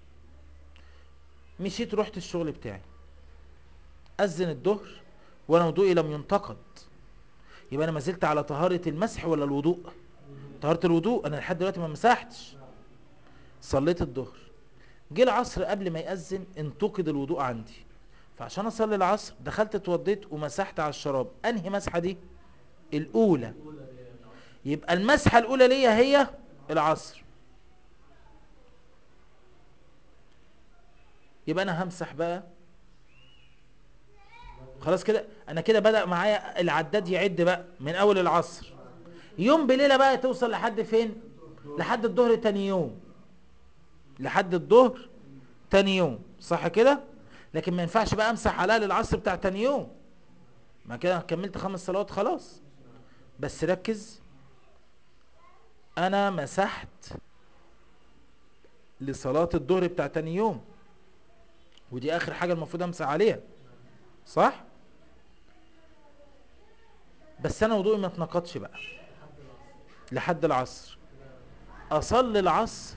مشيت رحت الشغل بتاعي اذن الظهر وانا وضوئي لم ينتقد يبقى انا ما زلت على طهارة المسح ولا الوضوء طهارة الوضوء انا لحد دلوقتي ما مسحتش صليت الظهر جه العصر قبل ما يأذن انتقد الوضوء عندي فعشان اصلي العصر دخلت اتوضيت ومسحت على الشراب انهي مسحة دي الاولى يبقى المسحة الاولى ليا هي العصر يبقى انا همسح بقى خلاص كده انا كده بدأ معايا العداد يعد بقى من اول العصر يوم بليلة بقى توصل لحد فين لحد الظهر تاني يوم لحد الظهر تاني يوم صح كده لكن ما ينفعش بقى امسح عليها للعصر بتاع تاني يوم ما كده كملت خمس صلوات خلاص بس ركز انا مسحت لصلاة الظهر بتاع تاني يوم ودي اخر حاجة المفروض امسح عليها صح بس انا وضوئي ما اتنقضش بقى لحد العصر اصلي العصر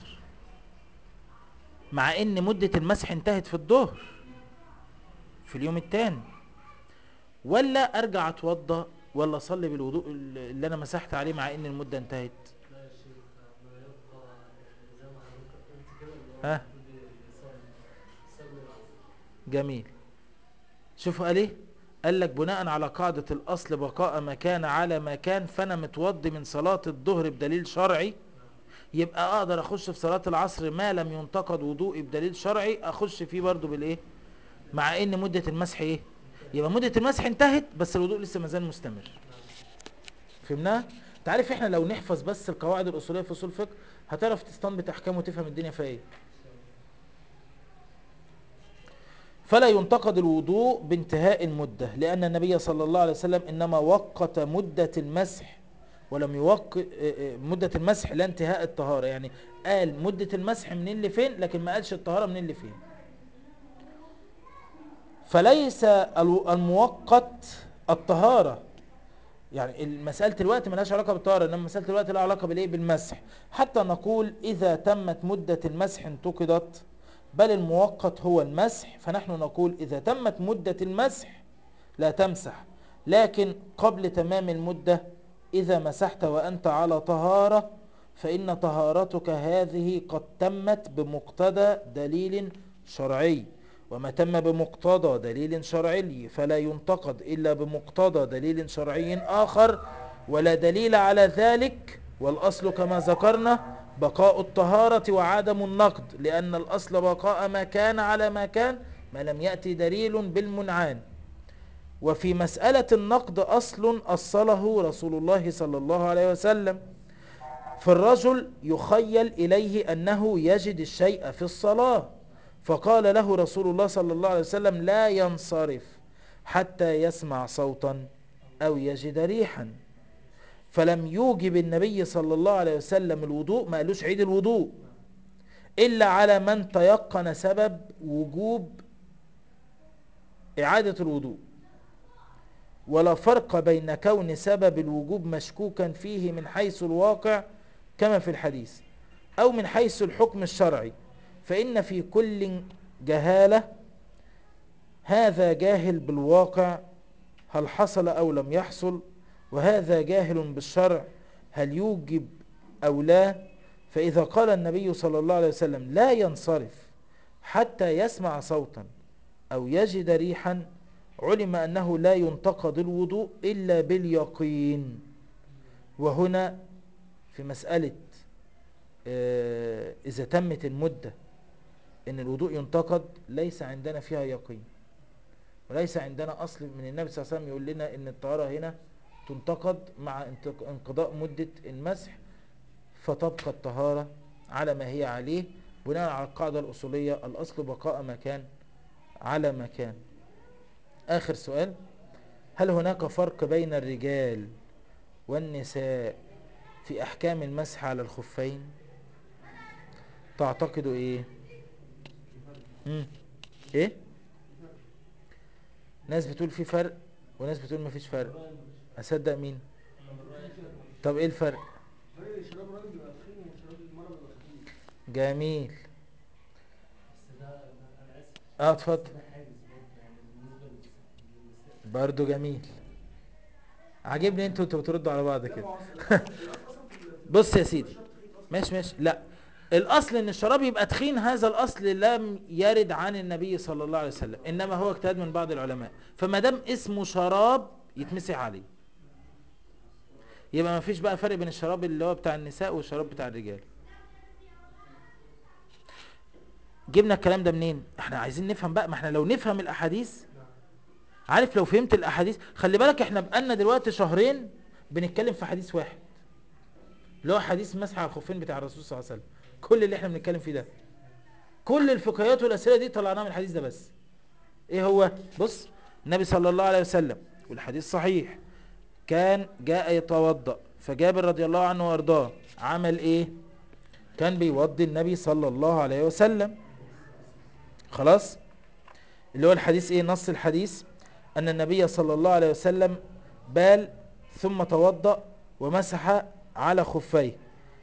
مع ان مدة المسح انتهت في الظهر في اليوم التاني ولا ارجع اتوضى ولا اصلي بالوضوء اللي انا مسحت عليه مع ان المدة انتهت
لا يا شيخ ما يبقى يعني زي ما حضرتك قلت كده اللي هو
ها.
المفروض يصلي يصلي العصر
جميل شوفوا قال ايه قال لك بناء على قاعدة الاصل بقاء ما كان على ما كان فانا متوضي من صلاة الظهر بدليل شرعي يبقى اقدر اخش في صلاة العصر ما لم ينتقد وضوئي بدليل شرعي اخش فيه برضو بالايه مع ان مدة المسح ايه يبقى مدة المسح انتهت بس الوضوء لسه مازال مستمر فهمناها تعرف احنا لو نحفظ بس القواعد الاصولية في اصول الفقه هتعرف تستنبط احكام وتفهم الدنيا فيها ايه فلا ينتقد الوضوء بانتهاء المدة لأن النبي صلى الله عليه وسلم إنما وقت مدة المسح ولم يوقت مدة المسح لا انتهاء الطهارة يعني قال مدة المسح منين لفين لكن ما قالش الطهارة منين لفين فليس الو- المؤقت الطهارة يعني المسألة الوقت ملهاش علاقة بالطهارة إنما مسألة الوقت لها علاقة بالإيه بالمسح حتى نقول إذا تمت مدة المسح انتقدت بل المؤقت هو المسح فنحن نقول إذا تمت مدة المسح لا تمسح لكن قبل تمام المدة إذا مسحت وأنت على طهارة فإن طهارتك هذه قد تمت بمقتضى دليل شرعي وما تم بمقتضى دليل شرعي فلا ينتقد إلا بمقتضى دليل شرعي آخر ولا دليل على ذلك والأصل كما ذكرنا بقاء الطهارة وعدم النقد لأن الأصل بقاء ما كان على ما كان ما لم يأتي دليل بالمنعان وفي مسألة النقد أصل أصله رسول الله صلى الله عليه وسلم في الرجل يخيل إليه أنه يجد الشيء في الصلاة فقال له رسول الله صلى الله عليه وسلم لا ينصرف حتى يسمع صوتا أو يجد ريحا فلم يوجب النبي صلى الله عليه وسلم الوضوء ما قالوش عيد الوضوء إلا على من تيقن سبب وجوب إعادة الوضوء ولا فرق بين كون سبب الوجوب مشكوكا فيه من حيث الواقع كما في الحديث أو من حيث الحكم الشرعي فإن في كل جهالة هذا جاهل بالواقع هل حصل أو لم يحصل وهذا جاهل بالشرع هل يوجب أو لا فإذا قال النبي صلى الله عليه وسلم لا ينصرف حتى يسمع صوتا أو يجد ريحا علم أنه لا ينتقد الوضوء إلا باليقين وهنا في مسألة آه، إذا تمت المدة إن الوضوء ينتقد ليس عندنا فيها يقين وليس عندنا أصل من النبي صلى الله عليه وسلم يقول لنا إن الطهارة هنا تنتقد مع انتق- انقضاء مدة المسح فتبقى الطهارة على ما هي عليه بناء على القاعدة الأصولية الأصل بقاء مكان على مكان آخر سؤال هل هناك فرق بين الرجال والنساء في أحكام المسح على الخفين تعتقدوا إيه مم. إيه ناس بتقول في فرق وناس بتقول مفيش فرق أصدق مين طب إيه الفرق
فرق شراب الراجل بيبقى تخين وشراب المرأة بيبقى خفيف
جميل
بس ده ده- انا اسف
اه اتفضل
ده حاجز برضه يعني بالنسبه للنس- للنساء
برضو جميل عاجبني انتوا انتوا بتردوا على بعض
لا ما
كده
هو أصل الأصل أصلا في ال-
بص يا سيدي
الشراب تخين أصلا.
ماشي ماشي لا الاصل ان الشراب يبقى تخين هذا الاصل لم يرد عن النبي صلى الله عليه وسلم انما هو اجتهاد من بعض العلماء فما دام اسمه شراب يتمسح عليه يبقى ما فيش بقى فرق بين الشراب اللي هو بتاع النساء والشراب بتاع الرجال جبنا الكلام ده منين احنا عايزين نفهم بقى ما احنا لو نفهم الاحاديث
نعم
عارف لو فهمت الاحاديث خلي بالك احنا بقالنا دلوقتي شهرين بنتكلم في حديث واحد اللي هو حديث مسح على الخفين بتاع الرسول صلى الله عليه وسلم كل اللي احنا بنتكلم فيه ده كل الفقهيات والاسئله دي طلعناها من الحديث ده بس ايه هو بص النبي صلى الله عليه وسلم والحديث صحيح كان جاء يتوضا فجابر رضي الله عنه وارضاه عمل ايه كان بيوضي النبي صلى الله عليه وسلم خلاص اللي هو الحديث ايه نص الحديث ان النبي صلى الله عليه وسلم بال ثم توضأ ومسح على خفيه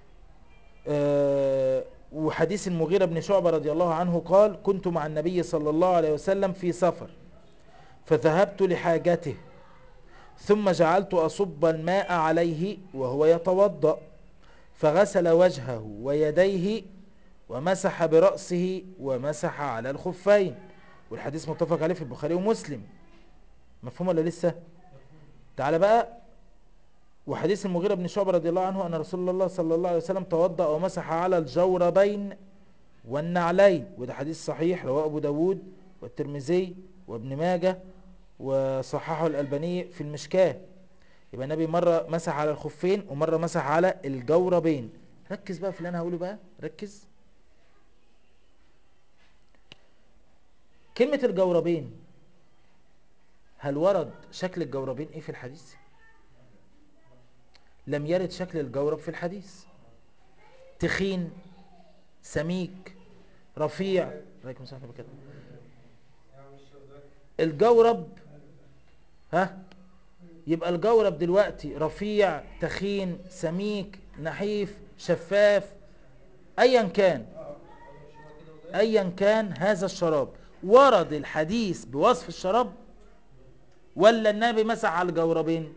آه، وحديث المغيرة بن شعبة رضي الله عنه قال كنت مع النبي صلى الله عليه وسلم في سفر فذهبت لحاجته ثم جعلت أصب الماء عليه وهو يتوضأ فغسل وجهه ويديه ومسح برأسه ومسح على الخفين والحديث متفق عليه في البخاري ومسلم مفهوم ولا لسه تعال بقى وحديث المغيرة بن شعبة رضي الله عنه أن رسول الله صلى الله عليه وسلم توضأ ومسح على الجوربين والنعلين وده حديث صحيح رواه أبو داود والترمذي وابن ماجه وصححه الألباني في المشكاة يبقى النبي مرة مسح على الخفين ومرة مسح على الجوربين ركز بقى في اللي أنا هقوله بقى ركز كلمة الجوربين هل ورد شكل الجوربين ايه في الحديث لم يرد شكل الجورب في الحديث تخين سميك رفيع عليكم السلام ورحمة الله وبركاته. الجورب ها يبقى الجورب دلوقتي رفيع تخين سميك نحيف شفاف ايا كان ايا كان هذا الشراب ورد الحديث بوصف الشراب ولا النبي مسح على الجوربين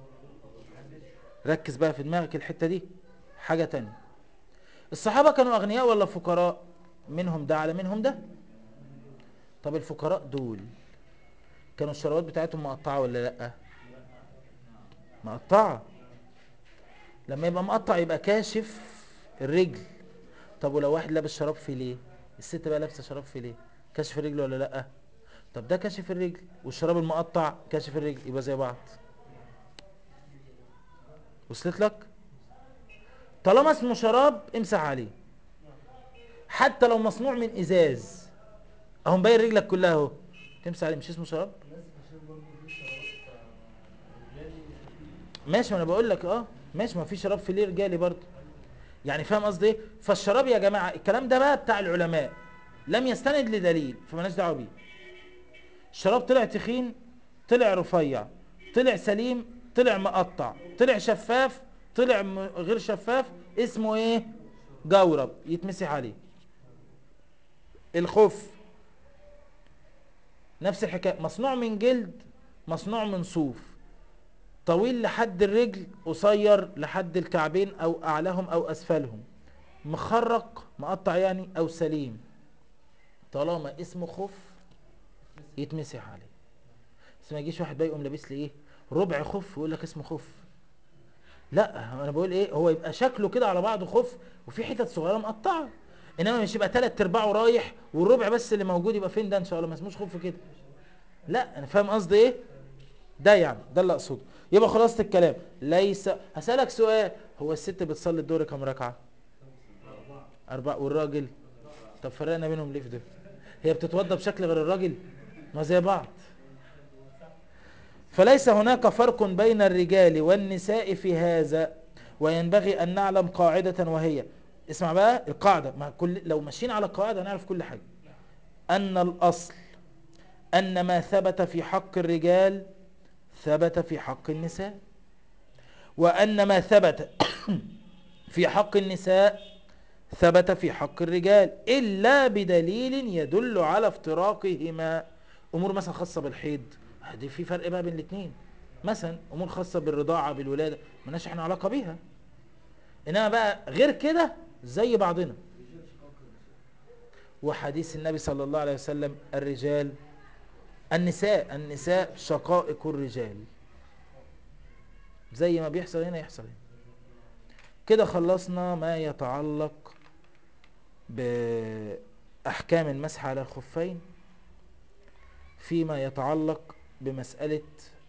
ركز بقى في دماغك الحتة دي حاجة تانية الصحابة كانوا أغنياء ولا فقراء منهم ده على منهم ده طب الفقراء دول كانوا الشرابات بتاعتهم مقطعة ولا لأ مقطعة لما يبقى مقطع يبقى كاشف الرجل طب ولو واحد لابس شراب فيليه الست بقى لابسه شراب فيليه كاشف الرجل ولا لا طب ده كاشف الرجل والشراب المقطع كاشف الرجل يبقى زي بعض وصلت لك طالما اسمه شراب امسح عليه حتى لو مصنوع من ازاز اهو مبين رجلك كلها اهو تمسح عليه مش اسمه شراب
الناس عشان برضه في شراب رجالي
ماشي ما انا بقول لك اه ماشي ما في شراب في ليه رجالي برضه يعني فاهم قصدي ايه فالشراب يا جماعه الكلام ده بقى بتاع العلماء لم يستند لدليل فمالناش دعوه بيه الشراب طلع تخين طلع رفيع طلع سليم طلع مقطع طلع شفاف طلع م- غير شفاف اسمه ايه جورب يتمسح عليه الخف نفس الحكايه مصنوع من جلد مصنوع من صوف طويل لحد الرجل قصير لحد الكعبين او اعلاهم او اسفلهم مخرق مقطع يعني او سليم طالما اسمه خف يتمسح عليه بس ما يجيش واحد بقى يقوم لابس لي ايه ربع خف ويقول لك اسمه خف لا انا بقول ايه هو يبقى شكله كده على بعضه خف وفي حتت صغيره مقطعه انما مش يبقى ثلاث ارباعه رايح والربع بس اللي موجود يبقى فين ده ان شاء الله ما اسموش خف كده لا انا فاهم قصدي ايه ده يعني ده اللي اقصده يبقى خلاصه الكلام ليس هسالك سؤال هو الست بتصلي الظهر كام ركعه اربع والراجل طب فرقنا بينهم ليه في ده هي بتتوضى بشكل غير الراجل ما زي بعض فليس هناك فرق بين الرجال والنساء في هذا وينبغي أن نعلم قاعدة وهي اسمع بقى القاعدة ما كل لو ماشيين على القاعدة هنعرف كل حاجة أن الأصل أن ما ثبت في حق الرجال ثبت في حق النساء وأن ما ثبت في حق النساء ثبت في حق الرجال إلا بدليل يدل على افتراقهما أمور مثلا خاصة بالحيض دي في فرق بقى بين الاثنين مثلا أمور خاصة بالرضاعة بالولادة ملناش احنا علاقة بيها إنما بقى غير كده زي بعضنا وحديث النبي صلى الله عليه وسلم الرجال النساء النساء شقائق الرجال زي ما بيحصل هنا يحصل هنا كده خلصنا ما يتعلق أحكام المسح على الخفين فيما يتعلق بمسألة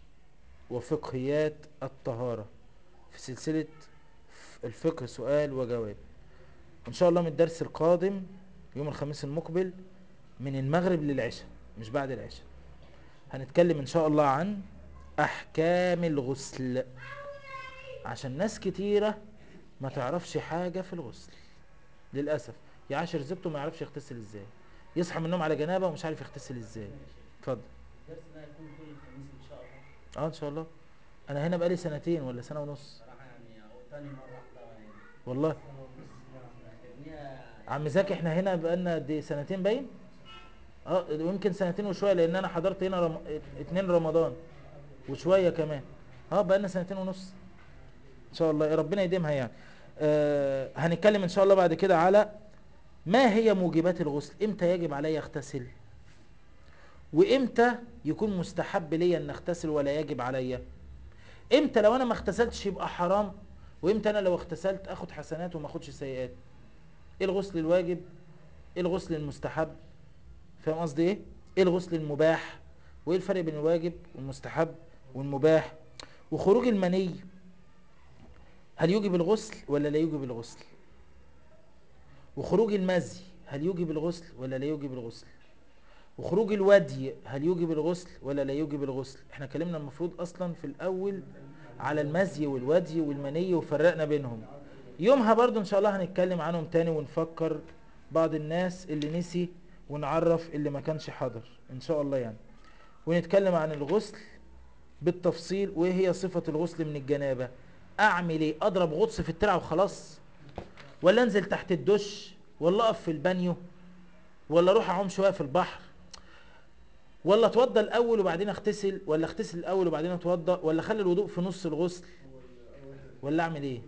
وفقهيات الطهارة في سلسلة الفقه سؤال وجواب إن شاء الله من الدرس القادم يوم الخميس المقبل من المغرب للعشاء مش بعد العشاء هنتكلم إن شاء الله عن أحكام الغسل عشان ناس كتيرة ما تعرفش حاجة في الغسل للأسف يعاشر زوجته ما يعرفش يغتسل ازاي يصحى من النوم على جنابه ومش عارف يغتسل ازاي اتفضل
الدرس ده هيكون كل الخميس ان شاء الله
اه ان شاء الله انا هنا بقالي سنتين ولا سنه ونص
صراحه يعني او تاني مره احضرها يعني
والله
سنه ونص لانها
عم زكي احنا هنا بقالنا قد ايه سنتين باين اه يمكن سنتين وشويه لان انا حضرت هنا رم... اتنين رمضان وشويه كمان اه بقالنا سنتين ونص ان شاء الله يا ربنا يديمها يعني آه هنتكلم ان شاء الله بعد كده على ما هي موجبات الغسل امتى يجب علي اغتسل وامتى يكون مستحب لي ان اغتسل ولا يجب عليا امتى لو انا ما اغتسلتش يبقى حرام وامتى انا لو اغتسلت اخد حسنات وما اخدش سيئات ايه الغسل الواجب ايه الغسل المستحب فاهم قصدي ايه ايه الغسل المباح وايه الفرق بين الواجب والمستحب والمباح وخروج المني هل يوجب الغسل ولا لا يوجب الغسل وخروج المزي هل يوجب الغسل ولا لا يوجب الغسل وخروج الودي هل يوجب الغسل ولا لا يوجب الغسل احنا كلمنا المفروض اصلا في الاول على المزي والودي والمني وفرقنا بينهم يومها برضو ان شاء الله هنتكلم عنهم تاني ونفكر بعض الناس اللي نسي ونعرف اللي ما كانش حاضر ان شاء الله يعني ونتكلم عن الغسل بالتفصيل وايه هي صفة الغسل من الجنابة اعمل ايه اضرب غطس في الترعة وخلاص ولا انزل تحت الدش ولا اقف في البانيو ولا اروح اعوم شويه في البحر ولا اتوضى الاول وبعدين اغتسل ولا اغتسل الاول وبعدين اتوضى ولا اخلي الوضوء في نص الغسل ولا اعمل ايه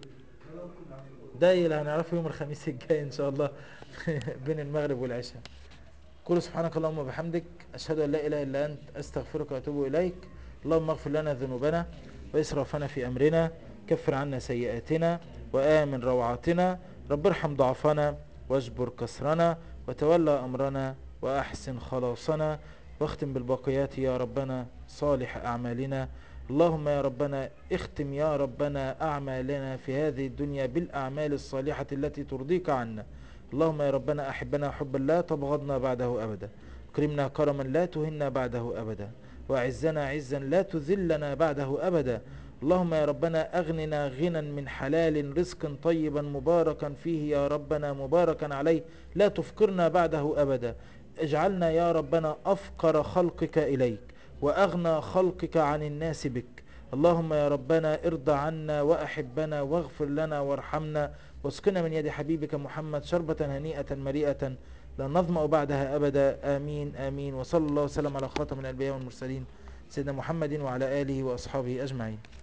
ده اللي هنعرفه يوم الخميس الجاي ان شاء الله بين المغرب والعشاء قل سبحانك اللهم وبحمدك اشهد ان لا اله الا انت استغفرك واتوب اليك اللهم اغفر لنا ذنوبنا واسرافنا في امرنا كفر عنا سيئاتنا وامن روعاتنا رب ارحم ضعفنا واجبر كسرنا وتولى امرنا واحسن خلاصنا واختم بالباقيات يا ربنا صالح اعمالنا اللهم يا ربنا اختم يا ربنا اعمالنا في هذه الدنيا بالاعمال الصالحه التي ترضيك عنا اللهم يا ربنا احبنا حبا لا تبغضنا بعده ابدا اكرمنا كرما لا تهنا بعده ابدا واعزنا عزا لا تذلنا بعده ابدا اللهم يا ربنا أغننا غنى من حلال رزق طيبا مباركا فيه يا ربنا مباركا عليه لا تفقرنا بعده أبدا اجعلنا يا ربنا أفقر خلقك إليك وأغنى خلقك عن الناس بك اللهم يا ربنا ارضى عنا وأحبنا واغفر لنا وارحمنا واسقنا من يد حبيبك محمد شربة هنيئة مريئة لا نظمأ بعدها أبدا آمين آمين وصلى الله وسلم على خاتم الأنبياء والمرسلين سيدنا محمد وعلى آله وأصحابه أجمعين